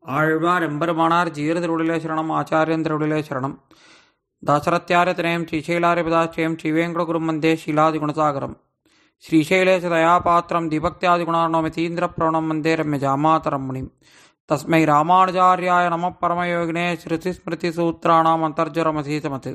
ஆழ்வார் எம்பெருமானார் ஜீரதிருடலே சரணம் ஆச்சாரியந்திருடலே சரணம் தாசரத்யாரத்திரயம் ஸ்ரீசைலாரிபதாச்சயம் ஸ்ரீவேங்கடகுரும் வந்தே ஷீலாதிகுணசாகரம் ஸ்ரீசைலேச தயாபாத்திரம் தீபக்தியாதிகுணார்ணோமிதீந்திரப்ரவணம் வந்தே ரம்யஜாமாதரம் முனிம் தஸ்மை ராமானுஜாரியாய நம பரமயோகினே ஸ்ருதிஸ்மிருதிசூத்திராணாம் அந்தர்ஜரமசீசமத்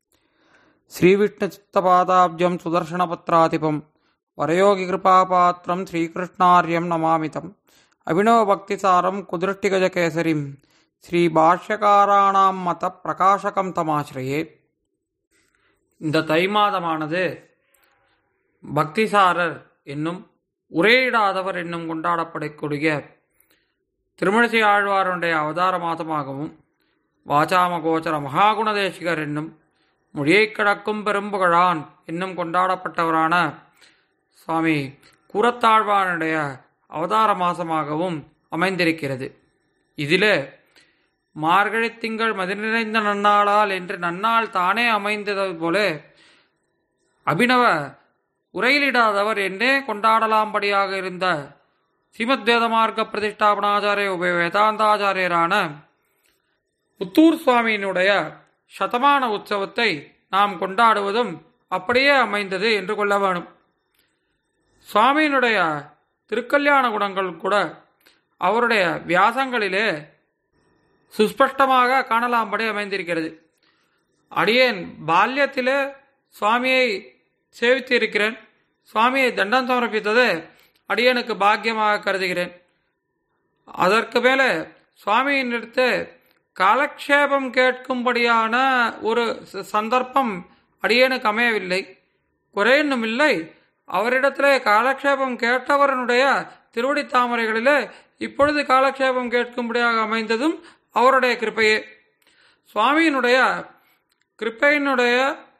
श्रीविष्णुचित्तपादाब्जं सुदर्शनपत्रातिपं वरयोगिकृपापात्रं श्रीकृष्णार्यं नमामितम् अभिनवभक्तिसारं कुदृष्टिगजकेसरीं ஸ்ரீபாஷ்யகாராணாம் மத பிரகாசகம் தமாசிரயே இந்த தை மாதமானது பக்திசாரர் என்னும் உரையிடாதவர் என்னும் கொண்டாடப்படக்கூடிய திருமணிசை ஆழ்வாருடைய அவதார மாதமாகவும் வாசாமகோச்சர மகாகுணதேசிகர் என்னும் மொழியைக் கடக்கும் பெரும்புகழான் என்னும் கொண்டாடப்பட்டவரான சுவாமி கூரத்தாழ்வானுடைய அவதார மாசமாகவும் அமைந்திருக்கிறது இதிலே மார்கழி திங்கள் மதி நிறைந்த நன்னாளால் என்று நன்னாள் தானே அமைந்தது போல அபினவ உரையிலிடாதவர் என்றே கொண்டாடலாம்படியாக இருந்த ஸ்ரீமத் வேதமார்க்க பிரதிஷ்டாபனாச்சாரிய உபய வேதாந்தாச்சாரியரான புத்தூர் சுவாமியினுடைய சதமான உற்சவத்தை நாம் கொண்டாடுவதும் அப்படியே அமைந்தது என்று கொள்ள வேணும் சுவாமியினுடைய திருக்கல்யாண குணங்கள் கூட அவருடைய வியாசங்களிலே சுஸ்பஷ்டமாக காணலாம்படி அமைந்திருக்கிறது அடியேன் பால்யத்திலே சுவாமியை சேவித்து இருக்கிறேன் சுவாமியை தண்டம் சமர்ப்பித்தது அடியனுக்கு பாக்கியமாக கருதுகிறேன் அதற்கு மேலே சுவாமியினிடத்து காலக்ஷேபம் கேட்கும்படியான ஒரு சந்தர்ப்பம் அடியேனுக்கு அமையவில்லை குறையொன்னும் இல்லை அவரிடத்திலே காலக்ஷேபம் கேட்டவரனுடைய திருவடி தாமரைகளிலே இப்பொழுது காலக்ஷேபம் கேட்கும்படியாக அமைந்ததும் அவருடைய கிருப்பையே சுவாமியினுடைய கிருப்பையினுடைய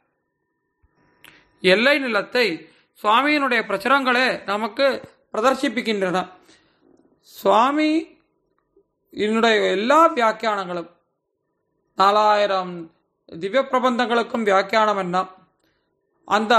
எல்லை நிலத்தை சுவாமியினுடைய பிரச்சுரங்களே நமக்கு பிரதர்சிப்பிக்கின்றன சுவாமி என்னுடைய எல்லா வியாக்கியானங்களும் நாலாயிரம் திவ்ய பிரபந்தங்களுக்கும் வியாக்கியானம் என்ன அந்த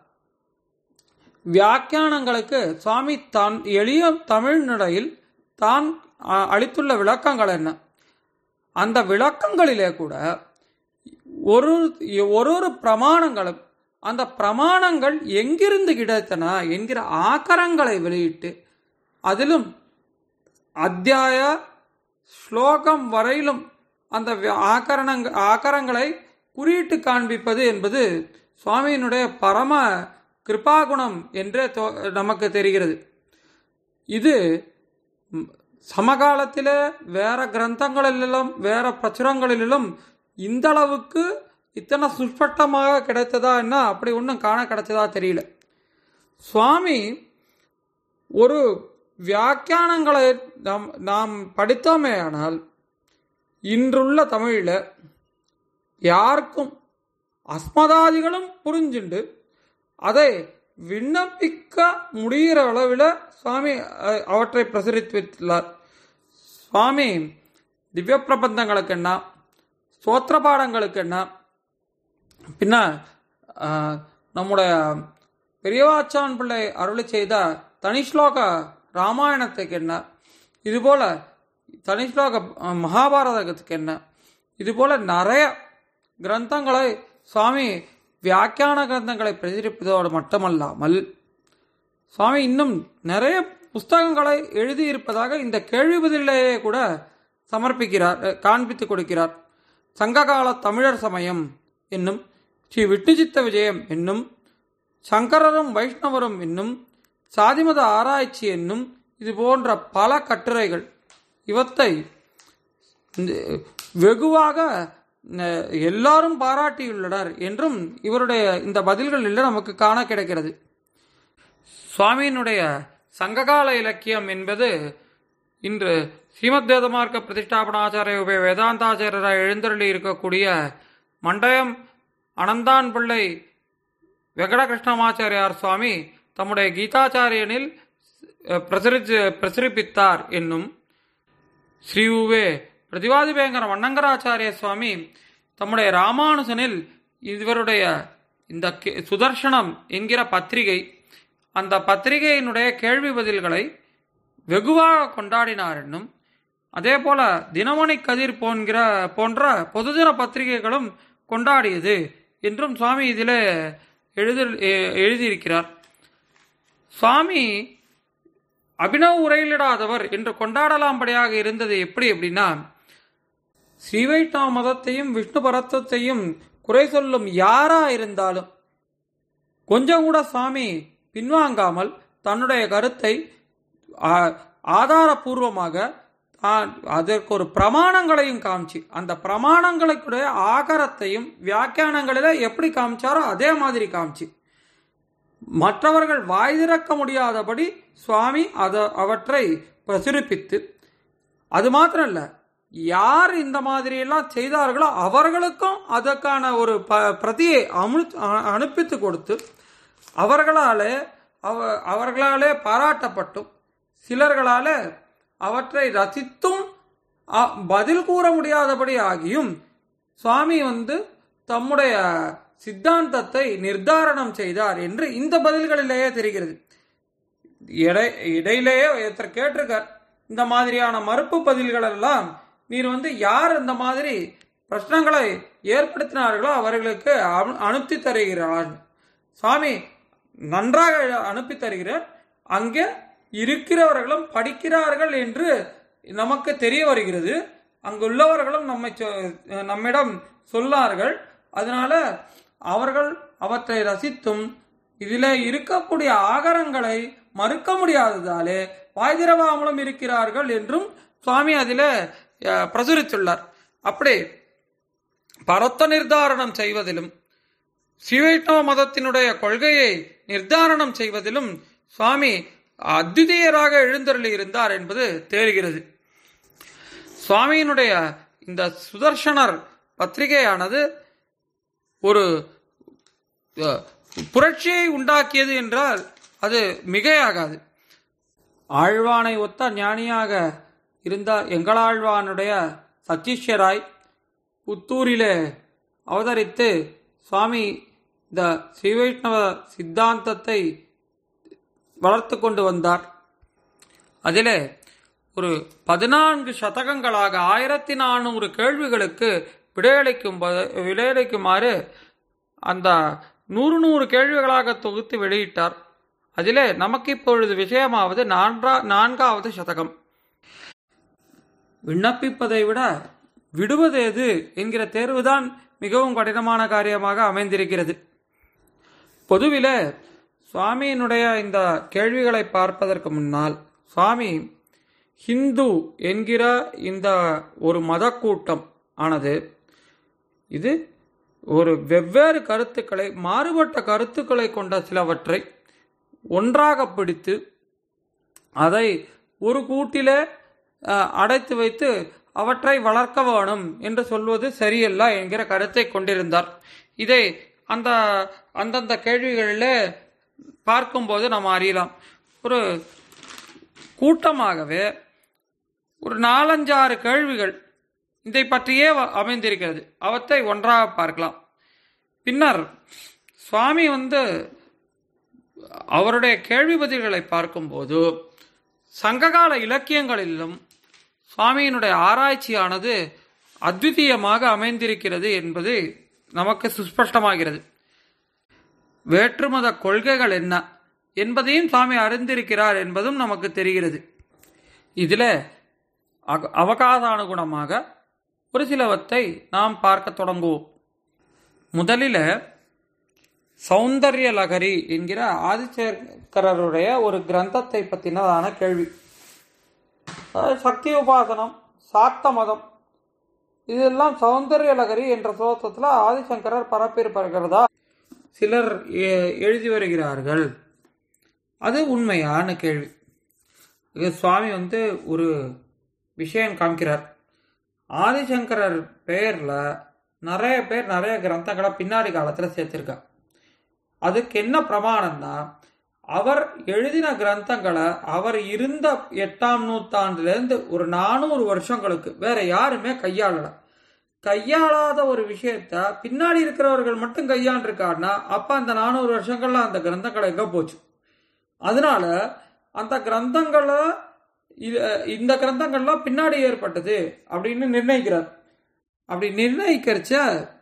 வியாக்கியானங்களுக்கு சுவாமி தான் எளிய தமிழ் நடையில் தான் அளித்துள்ள விளக்கங்கள் என்ன அந்த விளக்கங்களிலே கூட ஒரு ஒரு ஒரு பிரமாணங்களும் அந்த பிரமாணங்கள் எங்கிருந்து கிடைத்தன என்கிற ஆக்கரங்களை வெளியிட்டு அதிலும் அத்தியாய ஸ்லோகம் வரையிலும் அந்த ஆக்கரணங்க ஆக்கரங்களை குறியிட்டு காண்பிப்பது என்பது சுவாமியினுடைய பரம கிருபாகுணம் என்றே நமக்கு தெரிகிறது இது சமகாலத்தில் வேற கிரந்தங்களிலும் வேற பிரச்சுரங்களிலும் இந்த அளவுக்கு இத்தனை சுஷ்பட்டமாக கிடைத்ததா என்ன அப்படி ஒன்றும் காண கிடைச்சதா தெரியல சுவாமி ஒரு வியாக்கியானங்களை நாம் நாம் படித்தோமே ஆனால் இன்றுள்ள தமிழில் யாருக்கும் அஸ்மதாதிகளும் புரிஞ்சுண்டு அதை விண்ணப்பிக்க முடிகிற அளவில் சுவாமி அவற்றை பிரசுரித்துள்ளார் சுவாமி திவ்ய பிரபந்தங்களுக்கு என்ன ஸ்தோத்திர பாடங்களுக்கு என்ன பின்ன நம்முடைய பெரியவாச்சான் பிள்ளை அருளி செய்த தனிஸ்லோக ராமாயணத்துக்கு என்ன இதுபோல தனிஸ்லோக மகாபாரதத்துக்கு என்ன இதுபோல நிறைய கிரந்தங்களை சுவாமி வியாக்கியான கிரந்தங்களை பிரசுரிப்பதோடு மட்டுமல்லாமல் சுவாமி இன்னும் நிறைய புஸ்தகங்களை எழுதியிருப்பதாக இந்த கேள்வி பதிலேயே கூட சமர்ப்பிக்கிறார் காண்பித்து கொடுக்கிறார் சங்ககால தமிழர் சமயம் என்னும் ஸ்ரீ விட்டுச்சித்த விஜயம் என்னும் சங்கரரும் வைஷ்ணவரும் என்னும் சாதிமத ஆராய்ச்சி என்னும் இது போன்ற பல கட்டுரைகள் இவற்றை வெகுவாக எல்லாரும் பாராட்டியுள்ளனர் என்றும் இவருடைய இந்த பதில்களில் நமக்கு காண கிடைக்கிறது சுவாமியினுடைய சங்ககால இலக்கியம் என்பது இன்று ஸ்ரீமத் வேதமார்க்க பிரதிஷ்டாபனாச்சாரிய உபய வேதாந்தாச்சாரியராக எழுந்தருளி இருக்கக்கூடிய மண்டயம் அனந்தான் பிள்ளை வெங்கடகிருஷ்ணமாச்சாரியார் சுவாமி தம்முடைய கீதாச்சாரியனில் பிரசுரித்து பிரசுரிப்பித்தார் என்னும் ஸ்ரீ உவே பிரதிவாதிபேங்கர வண்ணங்கராச்சாரிய சுவாமி தம்முடைய ராமானுஜனில் இவருடைய இந்த சுதர்சனம் என்கிற பத்திரிகை அந்த பத்திரிகையினுடைய கேள்வி பதில்களை வெகுவாக கொண்டாடினார் என்னும் அதே போல தினமணி கதிர் போன்கிற போன்ற பொதுதின பத்திரிகைகளும் கொண்டாடியது என்றும் சுவாமி இதில் எழுதி எழுதியிருக்கிறார் சுவாமி அபினவ் உரையிலிடாதவர் என்று கொண்டாடலாம்படியாக இருந்தது எப்படி அப்படின்னா ஸ்ரீவைஷ்ணவ மதத்தையும் விஷ்ணு பரத்தத்தையும் குறை சொல்லும் யாரா இருந்தாலும் கொஞ்சம் கூட சுவாமி பின்வாங்காமல் தன்னுடைய கருத்தை ஆ- ஆதாரபூர்வமாக தான் அதற்கு ஒரு பிரமாணங்களையும் காமிச்சு அந்த பிரமாணங்களுக்குடைய ஆகாரத்தையும் வியாக்கியானங்களில எப்படி காமிச்சாரோ அதே மாதிரி காமிச்சு மற்றவர்கள் வாய் திறக்க முடியாதபடி சுவாமி அத அவற்றை பிரசுரிப்பித்து அது மாத்திரம் இல்ல யார் இந்த மாதிரி எல்லாம் செய்தார்களோ அவர்களுக்கும் அதற்கான ஒரு ப பிரதியை அமு அ- அனுப்பித்து கொடுத்து அவர்களாலே அவ அவர்களாலே பாராட்டப்பட்டும் சிலர்களாலே அவற்றை ரசித்தும் அ- பதில் கூற முடியாதபடி ஆகியும் சுவாமி வந்து தம்முடைய சித்தாந்தத்தை நிர்தாரணம் செய்தார் என்று இந்த பதில்களிலேயே தெரிகிறது இடை இடையிலேயே ஒருத்தர் கேட்டிருக்கார் இந்த மாதிரியான மறுப்பு பதில்கள் எல்லாம் நீர் வந்து யார் இந்த மாதிரி பிரச்சனைகளை ஏற்படுத்தினார்களோ அவர்களுக்கு அனு- அனுப்பி தருகிறார் சுவாமி நன்றாக அனுப்பி தருகிறார் அங்கே இருக்கிறவர்களும் படிக்கிறார்கள் என்று நமக்கு தெரிய வருகிறது அங்குள்ளவர்களும் நம்மை சொ- நம்மிடம் சொல்லார்கள் அதனால அவர்கள் அவற்றை ரசித்தும் இதில் இருக்கக்கூடிய ஆகரங்களை மறுக்க முடியாததாலே வாய் திறவாமலும் இருக்கிறார்கள் என்றும் சுவாமி அதில் பிரசுரித்துள்ளார் அப்படி பரத்த நிர்தாரணம் செய்வதிலும் ஸ்ரீவைஷ்ணவ மதத்தினுடைய கொள்கையை நிர்தாரணம் செய்வதிலும் சுவாமி அத்விதீயராக எழுந்தருளி இருந்தார் என்பது தெரிகிறது சுவாமியினுடைய இந்த சுதர்சனர் பத்திரிகையானது ஒரு அஹ், புரட்சியை உண்டாக்கியது என்றால் அது மிகையாகாது ஆழ்வானை ஒத்த ஞானியாக இருந்த எங்களாழ்வானுடைய சச்சிஷ்யராய் புத்தூரிலே அவதரித்து சுவாமி இந்த ஸ்ரீவைஷ்ணவ சித்தாந்தத்தை வளர்த்து கொண்டு வந்தார் அதிலே ஒரு பதினான்கு சதகங்களாக ஆயிரத்தி நானூறு கேள்விகளுக்கு விடையளிக்கும் ப- விடையளிக்குமாறு அந்த நூறு நூறு கேள்விகளாக தொகுத்து வெளியிட்டார் அதிலே நமக்கு இப்பொழுது விஷயமாவது நான்கா நான்காவது சதகம் விண்ணப்பிப்பதை விட விடுவது எது என்கிற தேர்வுதான் மிகவும் கடினமான காரியமாக அமைந்திருக்கிறது பொதுவிலே சுவாமியினுடைய இந்த கேள்விகளை பார்ப்பதற்கு முன்னால் சுவாமி ஹிந்து என்கிற இந்த ஒரு மத கூட்டம் ஆனது இது ஒரு வெவ்வேறு கருத்துக்களை மாறுபட்ட கருத்துக்களை கொண்ட சிலவற்றை ஒன்றாக பிடித்து அதை ஒரு கூட்டிலே அஹ், அடைத்து வைத்து அவற்றை வளர்க்க வேணும் என்று சொல்வது சரியல்ல என்கிற கருத்தை கொண்டிருந்தார் இதை அந்த அந்தந்த கேள்விகளிலே பார்க்கும்போது நாம் அறியலாம் ஒரு கூட்டமாகவே ஒரு நாலஞ்சாறு கேள்விகள் இதை பற்றியே வ- அமைந்திருக்கிறது அவற்றை ஒன்றாக பார்க்கலாம் பின்னர் சுவாமி வந்து அவருடைய கேள்வி பதில்களை பார்க்கும்போது சங்ககால இலக்கியங்களிலும் சுவாமியினுடைய ஆராய்ச்சியானது அத்விதீயமாக அமைந்திருக்கிறது என்பது நமக்கு சுஸ்பஷ்டமாகிறது வேற்றுமத கொள்கைகள் என்ன என்பதையும் சுவாமி அறிந்திருக்கிறார் என்பதும் நமக்கு தெரிகிறது இதில் அக- அவகாதானுகுணமாக ஒரு சிலவற்றை நாம் பார்க்க தொடங்குவோம் முதலில் சௌந்தர்ய லகரி என்கிற ஆதிசேகரருடைய ஒரு கிரந்தத்தை பற்றினதான கேள்வி அதாவது சக்தி உபாசனம் சாக்த மதம் இதெல்லாம் சௌந்தர்ய லகரி என்ற சோத்தத்தில் ஆதிசங்கரர் பரப்பியிருப்பார்களா சிலர் எ- எழுதி வருகிறார்கள் அது உண்மையான கேள்வி இது சுவாமி வந்து ஒரு விஷயம் காமிக்கிறார் ஆதிசங்கரர் பெயரில் நிறைய பேர் நிறைய கிரந்தங்களை பின்னாடி காலத்தில் சேர்த்திருக்கா அதுக்கு என்ன பிரமாணம்னா அவர் எழுதின கிரந்தங்களை அவர் இருந்த எட்டாம் நூற்றாண்டுலேருந்து ஒரு நானூறு வருஷங்களுக்கு வேற யாருமே கையாளல கையாளாத ஒரு விஷயத்த பின்னாடி இருக்கிறவர்கள் மட்டும் கையாண்டிருக்காருன்னா அப்ப அந்த நானூறு வருஷங்கள்ல அந்த கிரந்தங்கள் எங்க போச்சு அதனால அந்த கிரந்தங்களை இது இந்த கிரந்தங்கள்லாம் பின்னாடி ஏற்பட்டது அப்படின்னு நிர்ணயிக்கிறார் அப்படி நிர்ணயிக்கிறச்ச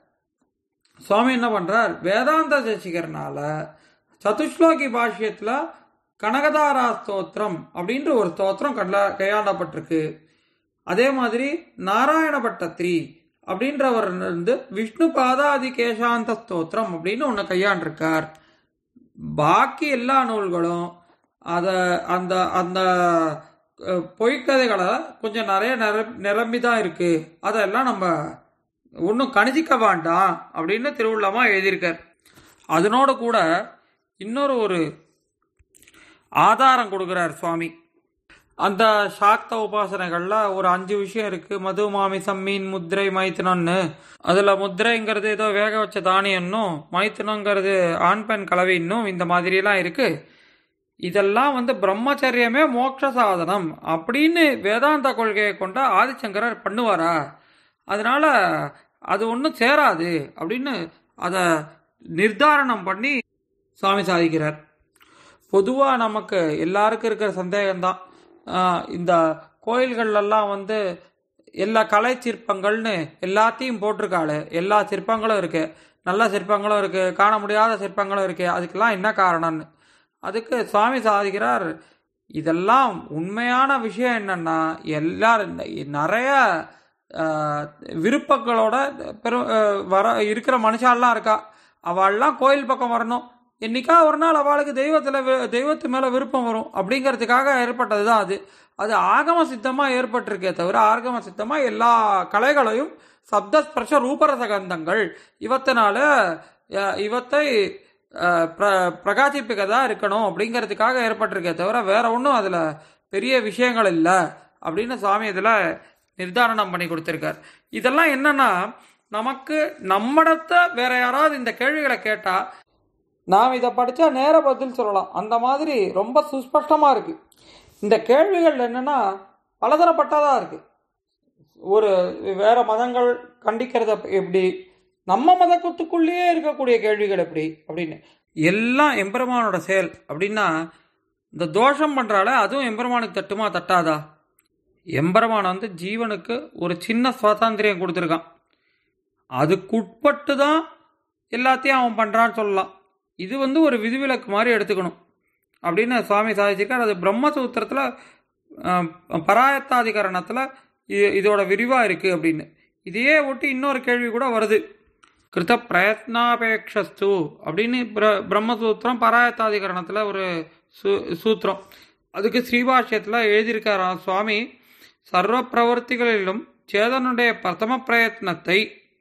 சுவாமி என்ன பண்றார் வேதாந்த தேசிகர்னால சதுஸ்லோகி பாஷ்யத்துல கனகதாரா ஸ்தோத்திரம் அப்படின்ற ஒரு ஸ்தோத்திரம் கண்ட கையாண்டப்பட்டிருக்கு அதே மாதிரி நாராயண பட்டத்ரி அப்படின்றவர் வந்து விஷ்ணு பாதாதி கேசாந்த ஸ்தோத்திரம் அப்படின்னு ஒன்று கையாண்டிருக்கார் பாக்கி எல்லா நூல்களும் அத அந்த அந்த அஹ், பொய்க்கதைகளை கொஞ்சம் நிறைய நிர- நிரம்பி தான் இருக்கு அதெல்லாம் நம்ம ஒன்றும் கணிச்சிக்க வேண்டாம் அப்படின்னு திருவுள்ளமா எழுதியிருக்கார் அதனோட கூட இன்னொரு ஒரு ஆதாரம் கொடுக்கிறார் சுவாமி அந்த சாக்த உபாசனைகள்ல ஒரு அஞ்சு விஷயம் இருக்கு மது மாமிசம் மீன் முத்திரை மைத்துனன்னு அதுல முத்திரைங்கிறது ஏதோ வேக வச்ச தானியம்னும் மைத்துனங்கிறது ஆண் பெண் கலவைன்னும் இந்த மாதிரியெல்லாம் இருக்கு இதெல்லாம் வந்து பிரம்மச்சரியமே மோட்ச சாதனம் அப்படின்னு வேதாந்த கொள்கையை கொண்ட ஆதிசங்கரர் பண்ணுவாரா அதனால அது ஒன்றும் சேராது அப்படின்னு அதை நிர்தாரணம் பண்ணி சுவாமி சாதிக்கிறார் பொதுவாக நமக்கு எல்லாருக்கும் இருக்கிற சந்தேகம்தான் ஆஹ் இந்த கோயில்கள்லாம் வந்து எல்லா கலை சிற்பங்கள்னு எல்லாத்தையும் போட்டிருக்காளு எல்லா சிற்பங்களும் இருக்கு நல்ல சிற்பங்களும் இருக்கு காண முடியாத சிற்பங்களும் இருக்கு அதுக்கெல்லாம் என்ன காரணம்னு அதுக்கு சுவாமி சாதிக்கிறார் இதெல்லாம் உண்மையான விஷயம் என்னன்னா எல்லாரும் நிறைய ஆஹ், விருப்பங்களோட பெரும் ஆஹ், வர இருக்கிற மனுஷாலாம் இருக்கா அவள்லாம் கோயில் பக்கம் வரணும் என்னைக்கா ஒரு நாள் அவளுக்கு தெய்வத்துல வி- தெய்வத்து மேல விருப்பம் வரும் அப்படிங்கிறதுக்காக ஏற்பட்டது தான் அது அது ஆகம சித்தமா ஏற்பட்டிருக்கே தவிர ஆகம சித்தமா எல்லா கலைகளையும் சப்தஸ்பர்ஷ ரூபரச கந்தங்கள் இவத்தினால அஹ், இவத்தை அஹ், பிர- பிரகாசிப்பிக்கதா இருக்கணும் அப்படிங்கிறதுக்காக ஏற்பட்டிருக்கே தவிர வேற ஒன்றும் அதுல பெரிய விஷயங்கள் இல்லை அப்படின்னு சுவாமி இதுல நிர்தாரணம் பண்ணி கொடுத்திருக்கார் இதெல்லாம் என்னன்னா நமக்கு நம்மிடத்த வேற யாராவது இந்த கேள்விகளை கேட்டா நாம் இதை படிச்சா நேர பதில் சொல்லலாம் அந்த மாதிரி ரொம்ப சுஸ்பஷ்டமா இருக்கு இந்த கேள்விகள் என்னன்னா பலதரப்பட்டதா இருக்கு ஒரு வேற மதங்கள் கண்டிக்கிறத எப்படி நம்ம மதத்துக்குள்ளேயே இருக்கக்கூடிய கேள்விகள் எப்படி அப்படின்னு எல்லாம் எம்பெருமானோட செயல் அப்படின்னா இந்த தோஷம் பண்றால அதுவும் எம்பெருமானுக்கு தட்டுமா தட்டாதா எம்பெருமான் வந்து ஜீவனுக்கு ஒரு சின்ன சுவாதந்திரியம் கொடுத்துருக்கான் அதுக்குட்பட்டு தான் எல்லாத்தையும் அவன் பண்றான்னு சொல்லலாம் இது வந்து ஒரு விதிவிலக்கு மாதிரி எடுத்துக்கணும் அப்படின்னு சுவாமி சாதிச்சிருக்கார் அது பிரம்மசூத்திரத்தில் பராயத்தாதிகரணத்தில் இ- இதோட விரிவாக இருக்குது அப்படின்னு இதையே ஒட்டி இன்னொரு கேள்வி கூட வருது கிருத பிரயத்னாபேக்ஷஸ்து அப்படின்னு பிர பிரம்மசூத்திரம் பராயத்தாதிகரணத்தில் ஒரு சூ சூத்திரம் அதுக்கு ஸ்ரீபாஷ்யத்தில் எழுதியிருக்காராம் சுவாமி சர்வ பிரவர்த்திகளிலும் சேதனுடைய பிரதம பிரயத்னத்தை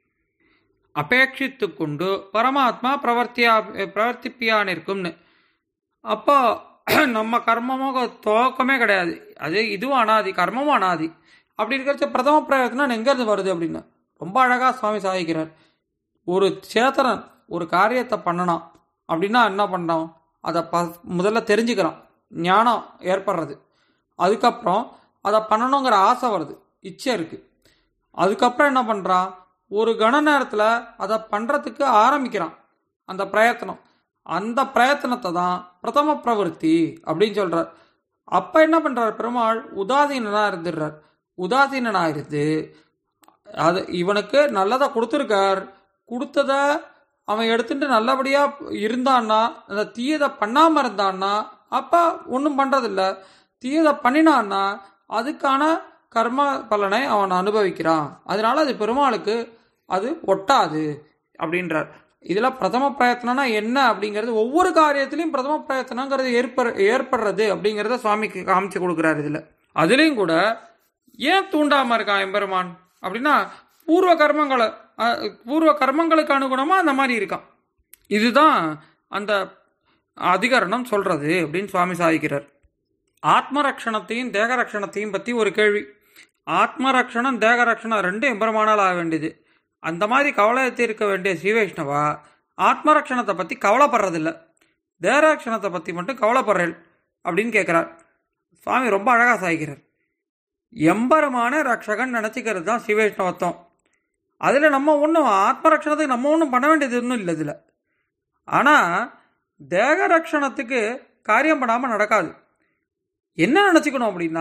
அபேட்சித்து கொண்டு பரமாத்மா பிரவர்த்தியா பிரவர்த்திப்பியான் இருக்கும்னு அப்போ நம்ம கர்மமோ துவக்கமே கிடையாது அது இதுவும் அனாதி கர்மமும் அனாதி அப்படி இருக்கிறச்ச பிரதம பிரயத்னம் எங்கேருந்து வருது அப்படின்னு ரொம்ப அழகாக சுவாமி சாதிக்கிறார் ஒரு சேத்தனன் ஒரு காரியத்தை பண்ணணும் அப்படின்னா என்ன பண்ணோம் அதை ப முதல்ல தெரிஞ்சுக்கிறான் ஞானம் ஏற்படுறது அதுக்கப்புறம் அதை பண்ணணுங்கிற ஆசை வருது இச்சை இருக்குது அதுக்கப்புறம் என்ன பண்ணுறான் ஒரு கண நேரத்தில் அதை பண்ணுறதுக்கு ஆரம்பிக்கிறான் அந்த பிரயத்தனம் அந்த பிரயத்தனத்தை தான் பிரதம பிரவருத்தி அப்படின்னு சொல்கிறார் அப்போ என்ன பண்ணுறார் பெருமாள் உதாசீனனாக இருந்துடுறார் உதாசீனனாக இருந்து அது இவனுக்கு நல்லதை கொடுத்துருக்கார் கொடுத்தத அவன் எடுத்துட்டு நல்லபடியாக இருந்தான்னா அந்த தீயதை பண்ணாமல் இருந்தான்னா அப்போ ஒன்றும் பண்ணுறதில்ல தீயதை பண்ணினான்னா அதுக்கான கர்ம பலனை அவன் அனுபவிக்கிறான் அதனால அது பெருமாளுக்கு அது ஒட்டாது அப்படின்றார் இதில் பிரதம பிரயத்தனம்னா என்ன அப்படிங்கிறது ஒவ்வொரு காரியத்திலையும் பிரதம பிரயத்தனங்கிறது ஏற்ப ஏற்படுறது அப்படிங்கிறத சுவாமிக்கு காமிச்சு கொடுக்குறாரு இதில் அதுலேயும் கூட ஏன் தூண்டாமல் இருக்கான் எம்பெருமான் அப்படின்னா பூர்வ கர்மங்களை அஹ், பூர்வ கர்மங்களுக்கு அனுகுணமாக அந்த மாதிரி இருக்கான் இதுதான் அந்த அதிகரணம் சொல்றது அப்படின்னு சுவாமி சாதிக்கிறார் ஆத்மரக்ஷணத்தையும் தேகரக்ஷணத்தையும் பற்றி ஒரு கேள்வி ஆத்மரக்ஷணம் தேகரக்ஷணம் ரெண்டும் எம்பெருமானால் ஆக வேண்டியது அந்த மாதிரி கவலை தீர்க்க வேண்டிய ஸ்ரீவைஷ்ணவா ஆத்மரக்ஷணத்தை பற்றி கவலைப்படுறதில்ல தேகரக்ஷணத்தை பற்றி மட்டும் கவலைப்படுறேன் அப்படின்னு கேட்குறார் சுவாமி ரொம்ப அழகாக சாய்க்கிறார் எம்பெருமான ரக்ஷகன் நினச்சிக்கிறது தான் ஸ்ரீவைஷ்ணவத்தம் அதில் நம்ம ஒன்றும் ஆத்மரக்ஷணத்துக்கு நம்ம ஒன்றும் பண்ண வேண்டியது ஒன்றும் இல்லை இதில் ஆனால் தேக ரக்ஷணத்துக்கு காரியம் பண்ணாமல் நடக்காது என்ன நினச்சிக்கணும் அப்படின்னா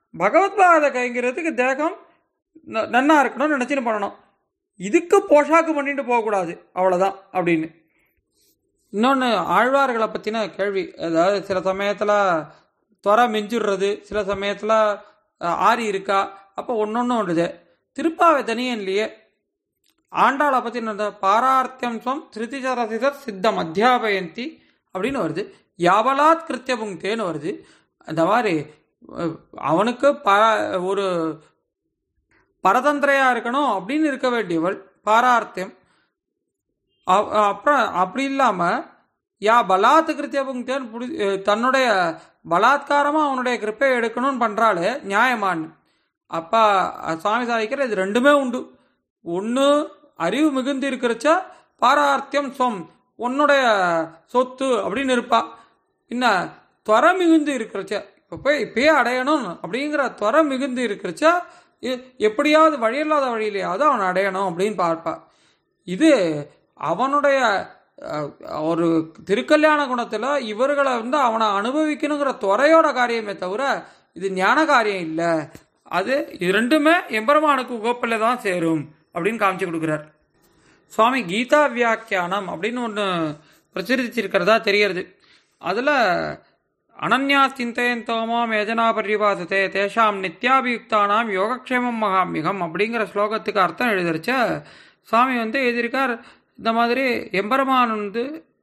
பகவத்பாத கைங்கிறதுக்கு தேகம் ந- நன்னா இருக்கணும்னு நினச்சின்னு பண்ணணும் இதுக்கு போஷாக்கு பண்ணிட்டு போகக்கூடாது அவ்வளோதான் அப்படின்னு இன்னொன்று ஆழ்வார்களை பற்றின கேள்வி அதாவது சில சமயத்தில் துறை மிஞ்சிடுறது சில சமயத்தில் ஆரி இருக்கா அப்போ ஒன்று ஒன்று வருது திருப்பாவை தனியன்லையே ஆண்டாளை பற்றி என்ன பாரார்த்தியம் ஸ்வம் திருதிசரசிதர் சித்தம் அத்தியாபயந்தி அப்படின்னு வருது யாவலாத் கிருத்திய புங்தேன்னு வருது அந்த மாதிரி அஹ், அவனுக்கு பர ஒரு பரதந்திரையா இருக்கணும் அப்படின்னு இருக்க வேண்டியவள் பாரார்த்தியம் அ- அப்புறம் அப்படி இல்லாம யா பலாத்து கிருத்திய புங்தேன்னு புடி அஹ், தன்னுடைய பலாத்காரமா அவனுடைய கிருப்பை எடுக்கணும்னு பண்றாளே நியாயமான்னு அப்பா அஹ், சுவாமி சாதிக்கிற இது ரெண்டுமே உண்டு ஒன்று அறிவு மிகுந்து இருக்கிறச்ச பாரார்த்தியம் சொம் உன்னுடைய சொத்து அப்படின்னு இருப்பா என்ன துவர மிகுந்து இருக்கிறச்ச இப்போ போய் இப்பயே அடையணும் அப்படிங்கிற துவர மிகுந்து இருக்கிறச்ச எ- எப்படியாவது வழியில்லாத வழியிலையாவது அவன் அடையணும் அப்படின்னு பார்ப்பா இது அவனுடைய அஹ், ஒரு திருக்கல்யாண குணத்தில் இவர்களை வந்து அவனை அனுபவிக்கணுங்கிற துறையோட காரியமே தவிர இது ஞான காரியம் இல்லை அது இது ரெண்டுமே எம்பெருமானுக்கு உகப்பில் தான் சேரும் அப்படின்னு காமிச்சு கொடுக்குறார் சுவாமி கீதா வியாக்கியானம் அப்படின்னு ஒன்று பிரச்சுரிச்சிருக்கிறதா தெரியறது அதில் அனன்யா சிந்தையந்தோமாம் ஏஜனா பரிபாசத்தே தேஷாம் நித்யாபியுக்தானாம் யோகக்ஷேமம் மகாமிகம் அப்படிங்கிற ஸ்லோகத்துக்கு அர்த்தம் எழுதிருச்ச சுவாமி வந்து எழுதியிருக்கார் இந்த மாதிரி எம்பெருமான் வந்து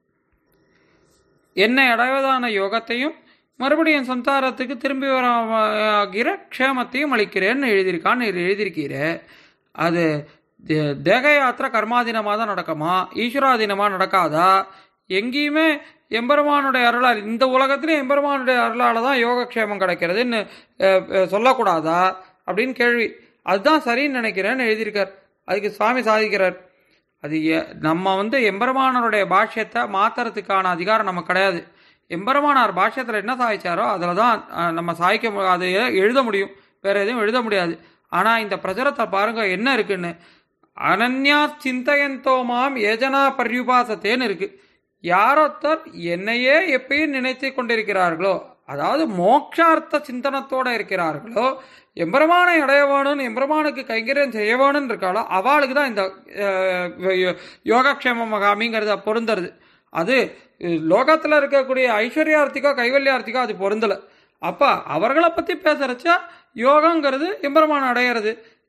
என்னை அடைவதான யோகத்தையும் மறுபடியும் சம்சாரத்துக்கு திரும்பி வராகிற க்ஷேமத்தையும் அளிக்கிறேன்னு எழுதியிருக்கான்னு எழுதியிருக்கீர அது தே- தேக யாத்திரை கர்மாதீனமாக தான் நடக்குமா ஈஸ்வராதீனமாக நடக்காதா எங்கேயுமே எம்பெருமானுடைய அருளால் இந்த உலகத்திலே எம்பெருமானுடைய அருளால் தான் யோகக்ஷேமம் கிடைக்கிறதுன்னு அஹ், அஹ், சொல்லக்கூடாதா அப்படின்னு கேள்வி அதுதான் சரின்னு நினைக்கிறேன்னு எழுதியிருக்கார் அதுக்கு சுவாமி சாதிக்கிறார் அது எ- நம்ம வந்து எம்பெருமானருடைய பாஷ்யத்தை மாத்துறதுக்கான அதிகாரம் நமக்கு கிடையாது எம்பெருமானார் பாஷ்யத்தில் என்ன சாதிச்சாரோ அதில் தான் அஹ், நம்ம சாய்க்க மு- அதை எ- எழுத முடியும் வேற எதுவும் எழுத முடியாது ஆனால் இந்த பிரச்சரத்தை பாருங்க என்ன இருக்குன்னு அனன்யா சிந்தையந்தோ மாம் ஏஜனா பர்யுபாசத்தேன்னு இருக்கு யாரொருத்தர் என்னையே எப்பயும் நினைத்து கொண்டிருக்கிறார்களோ அதாவது மோட்சார்த்த சிந்தனத்தோட இருக்கிறார்களோ எம்பெருமானை அடைய வேணும்னு எம்பெருமானுக்கு கைங்கரியம் செய்ய வேணும்னு இருக்காளோ அவளுக்கு தான் இந்த அஹ், யோ- யோகக்ஷேம மகாமிங்கிறது பொருந்துறது அது லோகத்தில் இருக்கக்கூடிய ஐஸ்வர்யார்த்திக்கோ கைவல்யார்த்திக்கோ அது பொருந்தலை அப்போ அவர்களை பற்றி பேசுகிறச்சா யோகங்கிறது எம்பெருமான் அடையிறது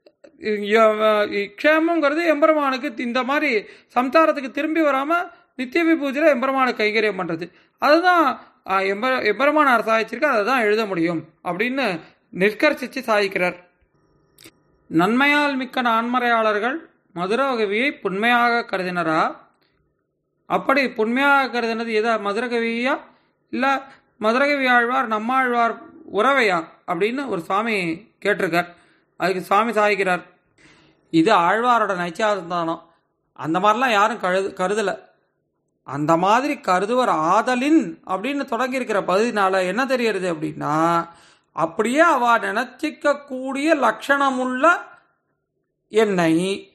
க்ஷேமங்கிறது எம்பெருமானுக்கு இந்த மாதிரி சம்சாரத்துக்கு திரும்பி வராமல் நித்திய விபூதியில் எம்பெருமானுக்கு கைங்கரியம் பண்ணுறது அதுதான் ஆஹ், எம்பெ எம்பெருமானார் சாதிச்சிருக்கு அதை தான் எழுத முடியும் அப்படின்னு நிஷ்கர்ஷித்து சாதிக்கிறார் நன்மையால் மிக்க நான்மறையாளர்கள் மதுரகவியை புண்மையாக கருதினரா அப்படி புண்மையாக கருதினது எதா மதுரகவியா இல்லை மதுரகவி ஆழ்வார் நம்மாழ்வார் உறவையா அப்படின்னு ஒரு சுவாமி கேட்டிருக்கார் அதுக்கு சுவாமி சாதிக்கிறார் இது ஆழ்வாரோட நைச்சாதானம் அந்த மாதிரிலாம் யாரும் கருது கருதலை அந்த மாதிரி கருதுவர் ஆதலின் அப்படின்னு தொடங்கியிருக்கிற பகுதினால என்ன தெரியறது அப்படின்னா அப்படியே அவ நினைச்சிக்க கூடிய லட்சணமுள்ள என்னை